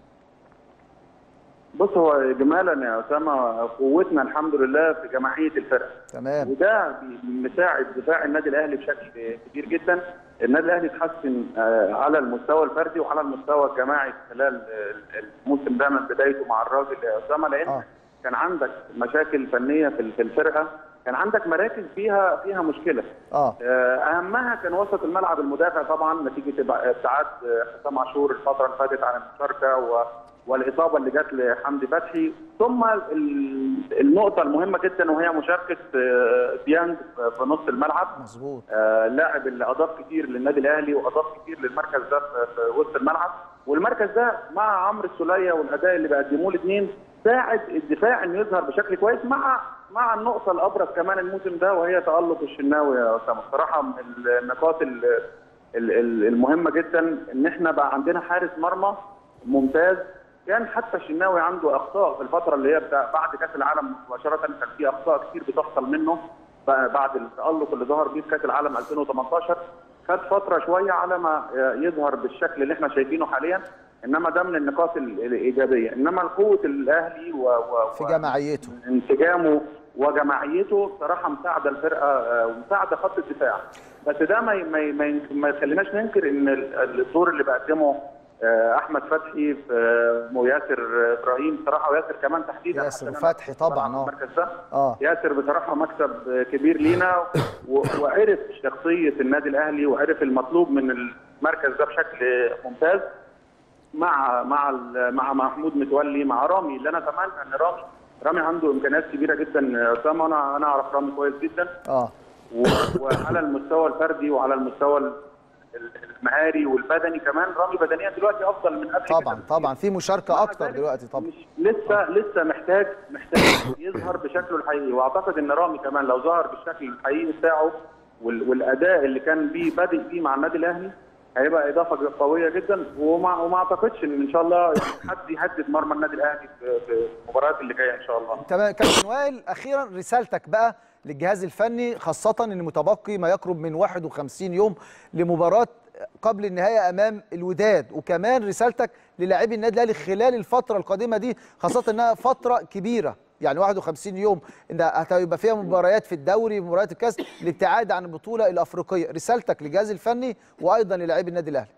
بص هو اجمالا يا اسامه قوتنا الحمد لله في جماعيه الفرقه تمام وده بي- مساعد دفاع النادي الاهلي بشكل كبير جدا النادي الاهلي اتحسن آه، على المستوى الفردي وعلى المستوى الجماعي خلال آه، الموسم ده من بدايته مع الراجل يا اسامه لان آه. كان عندك مشاكل فنيه في في الفرقه كان عندك مراكز فيها فيها مشكله اه آه، اهمها كان وسط الملعب المدافع طبعا نتيجه إبع- ابتعاد آه، حسام عاشور الفتره اللي فاتت عن المشاركه و والاصابه اللي جت لحمدي فتحي ثم ال- النقطه المهمه جدا وهي مشاركه آه، ديانج في- في نص الملعب مظبوط آه، لاعب اللي اضاف كتير للنادي الاهلي واضاف كتير للمركز ده في في وسط الملعب والمركز ده مع عمرو السوليه والاداء اللي بيقدموه الاثنين ساعد الدفاع انه يظهر بشكل كويس مع مع النقطه الابرز كمان الموسم ده وهي تالق الشناوي يا اسامه بصراحه من النقاط ال- ال- ال- المهمه جدا ان احنا بقى عندنا حارس مرمى ممتاز كان حتى الشناوي عنده اخطاء في الفتره اللي هي بتاع بعد كاس العالم مباشره كان في اخطاء كتير بتحصل منه بقى بعد التالق اللي ظهر بيه في كاس العالم 2018 خد فتره شويه على ما يظهر بالشكل اللي احنا شايفينه حاليا انما ده من النقاط ال- الايجابيه انما قوه الاهلي و... و... في جماعيته انسجامه وجماعيته بصراحه مساعده الفرقه آه، ومساعده خط الدفاع بس ده ما ي- ما ي- ما ي- ما يخليناش ننكر ان ال- الدور اللي بقدمه آه، احمد فتحي في آه، وياسر ابراهيم بصراحه وياسر كمان تحديدا ياسر عشان أنا وفتحي طبعا اه المركز ده اه ياسر بصراحه مكسب كبير لينا و- وعرف شخصيه النادي الاهلي وعرف المطلوب من المركز ده بشكل ممتاز مع مع ال- مع محمود متولي مع رامي اللي انا اتمنى ان رامي رامي عنده امكانيات كبيره جدا يا اسامه انا انا اعرف رامي كويس جدا اه و- وعلى المستوى الفردي وعلى المستوى ال- المهاري والبدني كمان رامي بدنيا دلوقتي افضل من قبل طبعا طبعا في مشاركه اكتر دلوقتي طبعا لسه لسه محتاج محتاج يظهر بشكله الحقيقي واعتقد ان رامي كمان لو ظهر بالشكل الحقيقي بتاعه وال- والاداء اللي كان بيه بادئ بيه مع النادي الاهلي هيبقى اضافه قويه جدا وما وما اعتقدش ان ان شاء الله يعني حد يهدد مرمى النادي الاهلي في في المباريات اللي جايه ان شاء الله تمام كابتن وائل اخيرا رسالتك بقى للجهاز الفني خاصه ان متبقي ما يقرب من 51 يوم لمباراه قبل النهايه امام الوداد وكمان رسالتك للاعبي النادي الاهلي خلال الفتره القادمه دي خاصه انها فتره كبيره يعني 51 يوم ان هتبقى فيها مباريات في الدوري مباريات الكاس الابتعاد عن البطوله الافريقيه رسالتك للجهاز الفني وايضا للاعبي النادي الاهلي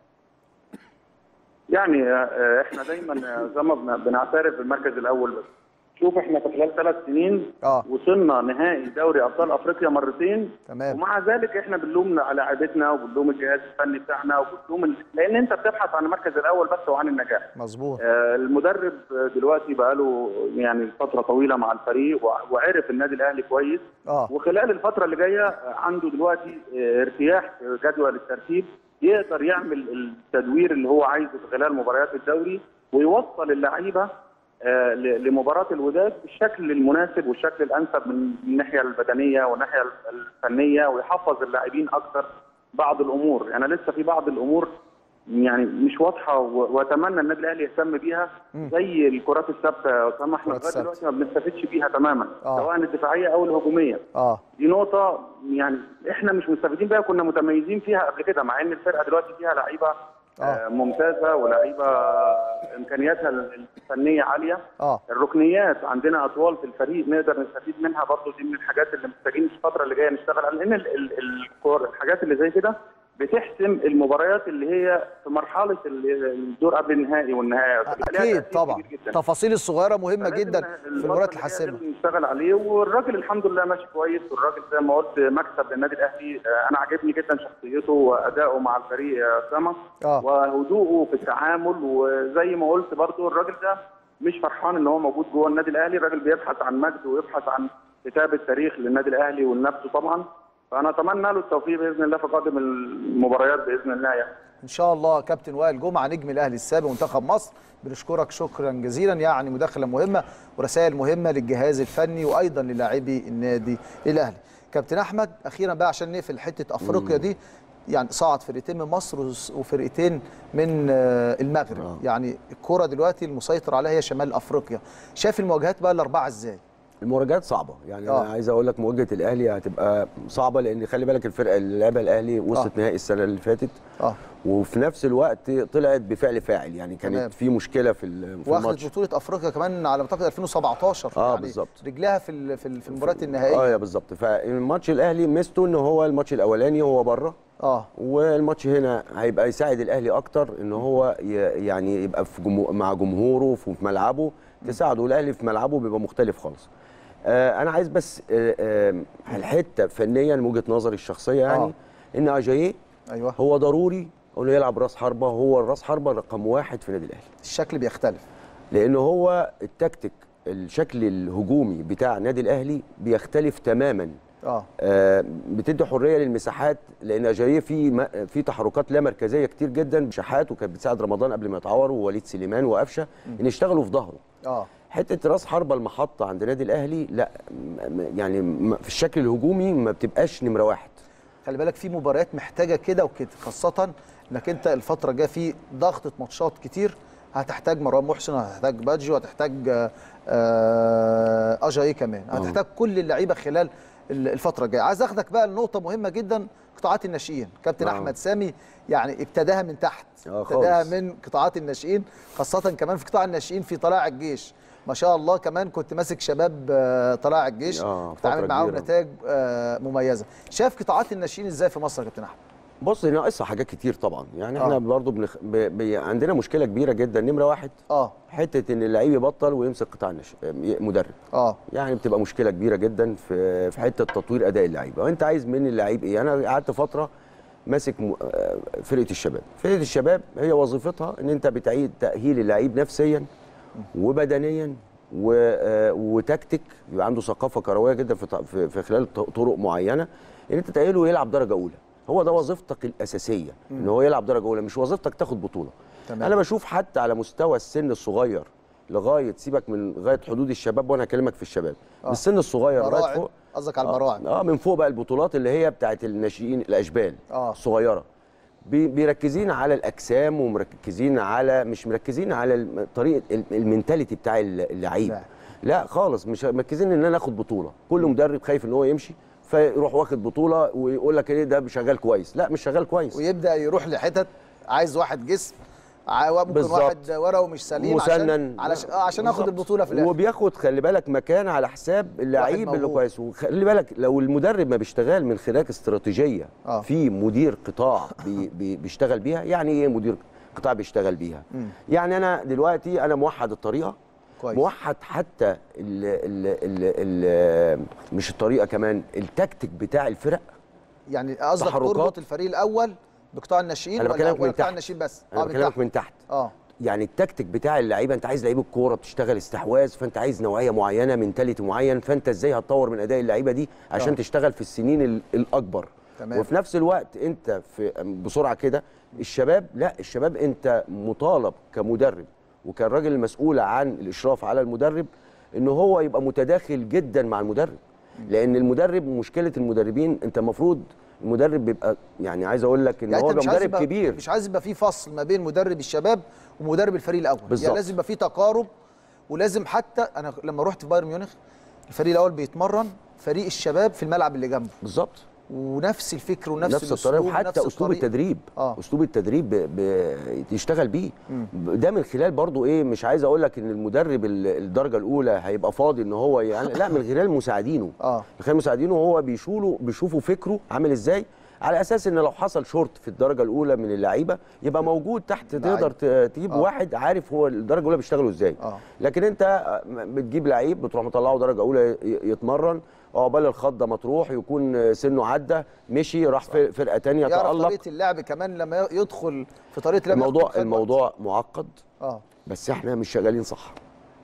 يعني آه، احنا دايما آه، زي ما بن- بنعترف بالمركز الاول بس شوف احنا في خلال ثلاث سنين آه. وصلنا نهائي دوري ابطال افريقيا مرتين تمام ومع ذلك احنا بنلوم على لاعبتنا وبنلوم الجهاز الفني بتاعنا وبنلوم ال- لان انت بتبحث عن المركز الاول بس وعن النجاح مظبوط آه، المدرب آه، دلوقتي بقاله يعني فتره طويله مع الفريق وع- وعرف النادي الاهلي كويس اه وخلال الفتره اللي جايه آه، عنده دلوقتي آه، ارتياح في جدول الترتيب يقدر يعمل التدوير اللي هو عايزه في خلال مباريات الدوري ويوصل اللعيبه آه، ل- لمباراه الوداد بالشكل المناسب والشكل الانسب من الناحيه البدنيه والناحيه الفنيه ويحفظ اللاعبين اكثر بعض الامور يعني لسه في بعض الامور يعني مش واضحه و- واتمنى النادي الاهلي يهتم بيها مم. زي الكرات الثابته يا اسامه احنا الكرات لغايه الثابتة. دلوقتي ما بنستفدش بيها تماما آه. سواء الدفاعيه او الهجوميه اه دي نقطة يعني احنا مش مستفيدين بيها كنا متميزين فيها قبل كده مع ان الفرقة دلوقتي فيها لعيبة آه، ممتازة ولعيبة امكانياتها الفنية عالية اه الركنيات عندنا اطوال في الفريق نقدر نستفيد منها برضه دي من الحاجات اللي محتاجين في الفترة اللي جاية نشتغل عليها لان ال- ال- الكور- الحاجات اللي زي كده بتحسم المباريات اللي هي في مرحلة ال- الدور قبل النهائي والنهائي اكيد طبعا التفاصيل الصغيره مهمه جدا في المباريات الحاسمه الحاسمه نشتغل عليه والراجل الحمد لله ماشي كويس والراجل زي ما قلت مكسب للنادي الاهلي آه، انا عاجبني جدا شخصيته وادائه مع الفريق يا اسامه اه وهدوءه في التعامل وزي ما قلت برضو الراجل ده مش فرحان ان هو موجود جوه النادي الاهلي الراجل بيبحث عن مجد ويبحث عن كتابه تاريخ للنادي الاهلي ولنفسه طبعا فانا اتمنى له التوفيق باذن الله في قادم المباريات باذن الله يعني ان شاء الله كابتن وائل جمعه نجم الاهلي السابق منتخب مصر بنشكرك شكرا جزيلا يعني مداخله مهمه ورسائل مهمه للجهاز الفني وايضا للاعبي النادي الاهلي كابتن احمد اخيرا بقى عشان نقفل حته افريقيا دي يعني صعد فرقتين من مصر وس- وفرقتين من آه، المغرب يعني الكره دلوقتي المسيطر عليها هي شمال افريقيا شايف المواجهات بقى الاربعه ازاي المواجهات صعبه يعني آه. انا عايز اقول لك مواجهه الاهلي هتبقى صعبه لان خلي بالك الفرقه اللي لعبها الاهلي وصلت آه. نهائي السنه اللي فاتت اه وفي نفس الوقت طلعت بفعل فاعل يعني كانت تمام. في مشكله في ال- في واخدت الماتش بطوله افريقيا كمان على ما اعتقد 2017 آه، يعني بالظبط. رجلها في ال- في ال- في المباريات النهائيه اه يا بالظبط فالماتش الاهلي ميزته ان هو الماتش الاولاني هو بره اه والماتش هنا هيبقى يساعد الاهلي اكتر ان هو ي- يعني يبقى في جمهور مع جمهوره في ملعبه تساعده الاهلي في ملعبه بيبقى مختلف خالص آه انا عايز بس آه آه الحته فنيا من وجهه نظري الشخصيه يعني آه. ان اجاييه ايوه هو ضروري انه يلعب راس حربه هو الراس حربه رقم واحد في النادي الاهلي الشكل بيختلف لان هو التكتيك الشكل الهجومي بتاع النادي الاهلي بيختلف تماما اه آه، بتدي حريه للمساحات لان اجاييه في م- في تحركات لا مركزيه كتير جدا شحات وكانت بتساعد رمضان قبل ما يتعور ووليد سليمان وقفشه ان يشتغلوا في ظهره اه حته راس حربه المحطه عند النادي الاهلي لا م- م- يعني م- في الشكل الهجومي ما بتبقاش نمره واحد خلي بالك في مباريات محتاجه كده وكده خاصه انك انت الفتره الجايه في ضغطه ماتشات كتير هتحتاج مروان محسن هتحتاج بادجي وهتحتاج آه، آه، اجاي كمان آه. هتحتاج كل اللعيبه خلال ال- الفتره الجايه عايز اخدك بقى لنقطه مهمه جدا قطاعات الناشئين كابتن آه. احمد سامي يعني ابتداها من تحت آه، ابتداها خالص. من قطاعات الناشئين خاصه كمان في قطاع الناشئين في طلائع الجيش ما شاء الله كمان كنت ماسك شباب آه، طلائع الجيش آه، كنت عامل فترة معاهم كبيرة. نتائج آه، مميزه شايف قطاعات الناشئين ازاي في مصر يا كابتن احمد بص ناقصها حاجات كتير طبعا يعني احنا آه. برضو بنخ... ب... ب... عندنا مشكله كبيره جدا نمره واحد اه حته ان اللعيب يبطل ويمسك قطاع النش... مدرب اه يعني بتبقى مشكله كبيره جدا في في حته تطوير اداء اللعيبه وانت عايز من اللعيب ايه انا قعدت فتره ماسك م... آه، فرقه الشباب فرقه الشباب هي وظيفتها ان انت بتعيد تاهيل اللعيب نفسيا وبدنيا و... آه، وتكتيك يبقى عنده ثقافه كرويه جدا في, ط- في... في خلال ط- طرق معينه ان انت تاهله يلعب درجه اولى هو ده وظيفتك الاساسيه ان هو يلعب درجه اولى مش وظيفتك تاخد بطوله تمام. انا بشوف حتى على مستوى السن الصغير لغايه سيبك من لغايه حدود الشباب وانا هكلمك في الشباب آه. من السن الصغير لغايه براعم فوق قصدك على آه، البراعم اه من فوق بقى البطولات اللي هي بتاعت الناشئين الاشبال آه. الصغيره بي- بيركزين على الاجسام ومركزين على مش مركزين على الم- طريقه ال- المينتاليتي بتاع اللعيب لا. لا خالص مش مركزين ان انا اخد بطوله كل مدرب خايف ان هو يمشي فيروح واخد بطوله ويقول لك ايه ده شغال كويس لا مش شغال كويس ويبدا يروح لحتت عايز واحد جسم ع- ممكن بالظبط. واحد ورقه مش سليم عشان مسنن علشان آه، عشان اخد بالظبط. البطوله في الاخر وبياخد خلي بالك مكان على حساب اللعيب اللي موهوب. كويس وخلي بالك لو المدرب ما بيشتغل من خلال استراتيجيه آه. في مدير قطاع بي بي بيشتغل بيها يعني ايه مدير قطاع بيشتغل بيها مم. يعني انا دلوقتي انا موحد الطريقه كويس. موحد حتى ال ال ال ال مش الطريقه كمان التكتيك بتاع الفرق يعني قصدك تحركات. تربط الفريق الاول بقطاع الناشئين انا ولا بكلمك ولا من قطاع تحت الناشئين بس انا اه بكلمك من من تحت تحت اه يعني التكتيك بتاع اللعيبه انت عايز لعيب الكوره بتشتغل استحواذ فانت عايز نوعيه معينه منتاليتي معين فانت ازاي هتطور من اداء اللعيبه دي عشان آه. تشتغل في السنين ال- الاكبر تمام. وفي نفس الوقت انت في بسرعه كده الشباب لا الشباب انت مطالب كمدرب وكالراجل المسؤول عن الاشراف على المدرب ان هو يبقى متداخل جدا مع المدرب لان المدرب مشكله المدربين انت المفروض المدرب بيبقى يعني عايز اقول لك ان يعني هو انت مش بيبقى عايز مدرب يبقى كبير مش عايز يبقى في فصل ما بين مدرب الشباب ومدرب الفريق الاول بالظبط. يعني لازم يبقى في تقارب ولازم حتى انا لما رحت في بايرن ميونخ الفريق الاول بيتمرن فريق الشباب في الملعب اللي جنبه بالظبط ونفس الفكر ونفس نفس الطريقه الأسلوب وحتى ونفس اسلوب الطريقة. التدريب آه. اسلوب التدريب ب... ب... يشتغل بيه مم. ب- ده من خلال برضو ايه مش عايز اقول لك ان المدرب ال- الدرجه الاولى هيبقى فاضي ان هو يعني لا من خلال مساعدينه اه من خلال مساعدينه هو بيشوله بيشوفوا فكره عامل ازاي على اساس ان لو حصل شورت في الدرجه الاولى من اللعيبه يبقى موجود تحت لعيب. تقدر ت- تجيب آه. واحد عارف هو الدرجه الاولى بيشتغلوا ازاي اه لكن انت بتجيب لعيب بتروح مطلعه درجه اولى ي- يتمرن عقبال الخضه ما تروح يكون سنه عدى مشي راح في فرقه تانية يعرف تالق طريقه اللعب كمان لما يدخل في طريقه اللعب الموضوع ياخد خبرة. الموضوع معقد اه بس احنا مش شغالين صح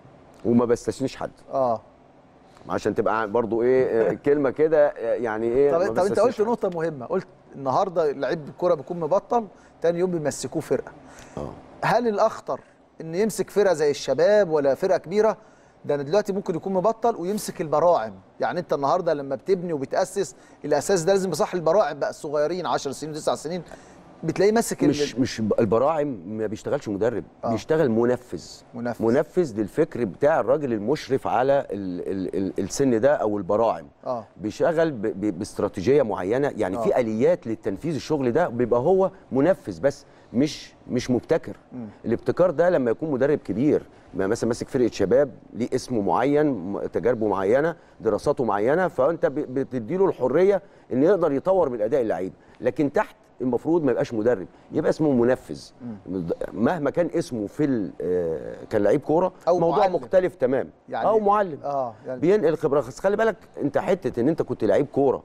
وما بستثنيش حد اه عشان تبقى برضو ايه كلمه كده يعني ايه طب ما طب انت بستثنيش قلت نقطه مهمه قلت النهارده لعيب الكوره بيكون مبطل تاني يوم بيمسكوه فرقه اه هل الاخطر ان يمسك فرقه زي الشباب ولا فرقه كبيره ده انا دلوقتي ممكن يكون مبطل ويمسك البراعم يعني انت النهارده لما بتبني وبتاسس الاساس ده لازم يصح البراعم بقى الصغيرين 10 سنين 9 سنين بتلاقيه ماسك ال- مش مش البراعم ما بيشتغلش مدرب آه. آه. بيشتغل منفذ منفذ. منفذ للفكر بتاع الراجل المشرف على ال ال ال السن ده او البراعم اه بيشتغل ب- ب- باستراتيجيه معينه يعني آه. في اليات للتنفيذ الشغل ده بيبقى هو منفذ بس مش مش مبتكر مم. الابتكار ده لما يكون مدرب كبير ما مثلا ماسك فرقه شباب ليه اسمه معين م- تجاربه معينه دراساته معينه فانت ب- بتديله الحريه ان يقدر يطور من اداء اللعيب لكن تحت المفروض ما يبقاش مدرب يبقى اسمه منفذ مهما كان اسمه في ال- آه، كان لعيب كوره أو موضوع معلم. مختلف تمام يعني- او معلم اه يعني بينقل خبره بس خلي بالك انت حته ان انت كنت لعيب كوره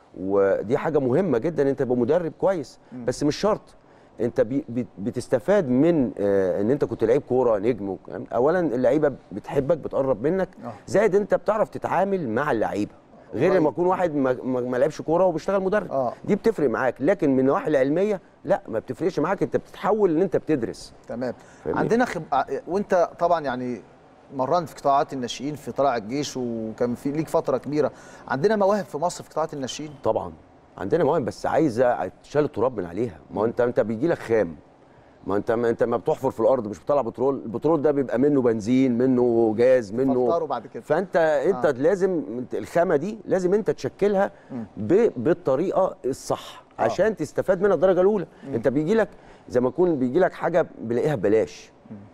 ودي حاجه مهمه جدا انت تبقى مدرب كويس بس مش شرط انت بي بي- بتستفاد من آه ان انت كنت لعيب كوره نجم وكلام. اولا اللعيبه بتحبك بتقرب منك آه. زائد انت بتعرف تتعامل مع اللعيبه غير قريب. لما يكون واحد ما, ما ما لعبش كوره وبيشتغل مدرب آه. دي بتفرق معاك لكن من النواحي العلميه لا ما بتفرقش معاك انت بتتحول ان انت بتدرس تمام فاهمني؟ عندنا خب... ع- وانت طبعا يعني مرنت في قطاعات الناشئين في طلائع الجيش وكان في ليك فتره كبيره عندنا مواهب في مصر في قطاعات الناشئين طبعا عندنا مواهب بس عايزه تشال التراب من عليها ما هو انت انت بيجي لك خام ما انت ما انت ما بتحفر في الارض مش بتطلع بترول البترول ده بيبقى منه بنزين منه جاز منه فلتروا بعد كده فانت انت آه. آه. لازم انت الخامه دي لازم انت تشكلها ب... بالطريقه الصح آه. آه. عشان تستفاد منها الدرجه الاولى انت بيجي لك زي ما يكون بيجي لك حاجه بلاقيها ببلاش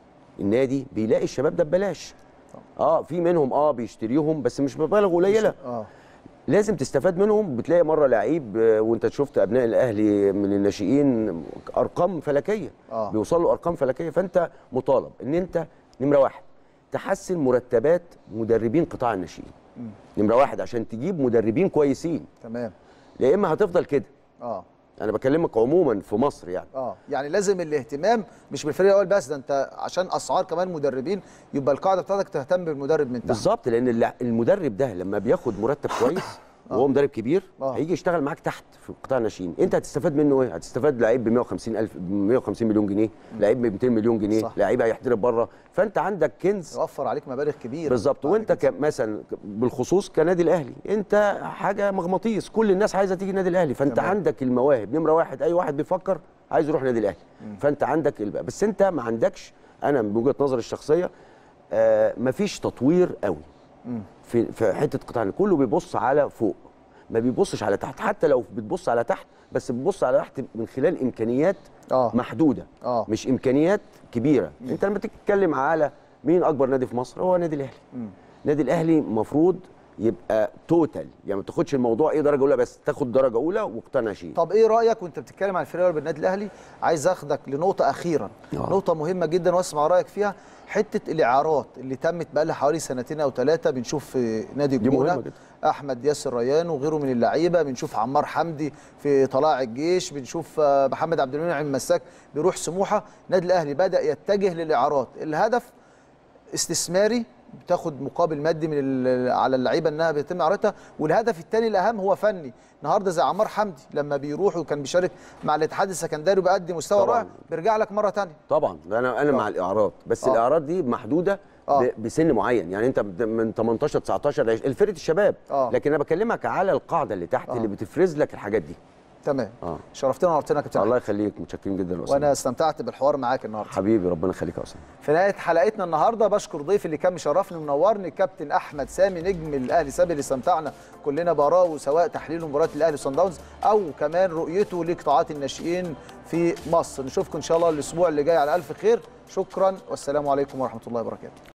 النادي بيلاقي الشباب ده ببلاش اه في منهم اه بيشتريهم بس مش بمبالغ قليله اه لازم تستفاد منهم بتلاقي مره لعيب آه، وانت شفت ابناء الاهلي من الناشئين ارقام فلكيه آه. بيوصلوا ارقام فلكيه فانت مطالب ان انت نمره واحد تحسن مرتبات مدربين قطاع الناشئين نمره واحد عشان تجيب مدربين كويسين تمام يا اما هتفضل كده اه انا بكلمك عموما في مصر يعني اه يعني لازم الاهتمام مش بالفريق الاول بس ده انت عشان اسعار كمان مدربين يبقى القاعده بتاعتك تهتم بالمدرب من تحت بالظبط لان الل- المدرب ده لما بياخد مرتب كويس وهو مدرب كبير آه. هيجي يشتغل معاك تحت في قطاع الناشئين انت هتستفاد منه ايه هتستفاد لعيب ب 150 الف ب 150 مليون جنيه لعيب ب 200 مليون جنيه صح. لعيب هيحترف بره فانت عندك كنز يوفر عليك مبالغ كبيره بالظبط وانت ك- مثلا بالخصوص كنادي الاهلي انت حاجه مغناطيس كل الناس عايزه تيجي النادي الاهلي فانت تمام. عندك المواهب نمره واحد اي واحد بيفكر عايز يروح النادي الاهلي فانت عندك الب... بس انت ما عندكش انا من وجهه نظري الشخصيه آه مفيش تطوير قوي في في حته قطاع الناشئين. كله بيبص على فوق ما بيبصش على تحت حتى لو بتبص على تحت بس بتبص على تحت من خلال امكانيات اه محدوده اه مش امكانيات كبيره انت لما تتكلم على مين اكبر نادي في مصر هو النادي الاهلي مم. النادي الاهلي المفروض يبقى توتال يعني ما تاخدش الموضوع ايه درجه اولى بس تاخد درجه اولى وقطاع ناشئين طب ايه رايك وانت بتتكلم عن الفريق الاول بالنادي الاهلي عايز اخدك لنقطه اخيرا آه. نقطه مهمه جدا واسمع رايك فيها حته الاعارات اللي تمت بقى لها حوالي سنتين او ثلاثه بنشوف في نادي دي مهمة الجونه جدا. احمد ياسر ريان وغيره من اللعيبه بنشوف عمار حمدي في طلائع الجيش بنشوف آه، محمد عبد المنعم مساك بيروح سموحه النادي الاهلي بدا يتجه للاعارات الهدف استثماري بتاخد مقابل مادي من ال- على اللعيبه انها بيتم اعارتها والهدف الثاني الاهم هو فني النهارده زي عمار حمدي لما بيروح وكان بيشارك مع الاتحاد السكندري وبيأدي مستوى طبعاً. رائع بيرجع لك مره ثانيه طبعا انا انا مع الاعارات بس آه. الاعارات دي محدوده آه. ب- بسن معين يعني انت بد- من 18 19 20 الفرقه الشباب آه. لكن انا بكلمك على القاعده اللي تحت آه. اللي بتفرز لك الحاجات دي تمام اه شرفتنا ونورتنا يا كابتن الله يخليك متشكرين جدا يا أسامة. وانا استمتعت بالحوار معاك النهارده حبيبي ربنا يخليك يا اسامه في نهايه حلقتنا النهارده بشكر ضيفي اللي كان مشرفني ومنورني الكابتن احمد سامي نجم الاهلي سابق اللي استمتعنا كلنا باراه سواء تحليل مباراه الاهلي وصن داونز او كمان رؤيته لقطاعات الناشئين في مصر نشوفكم ان شاء الله الاسبوع اللي جاي على الف خير شكرا والسلام عليكم ورحمه الله وبركاته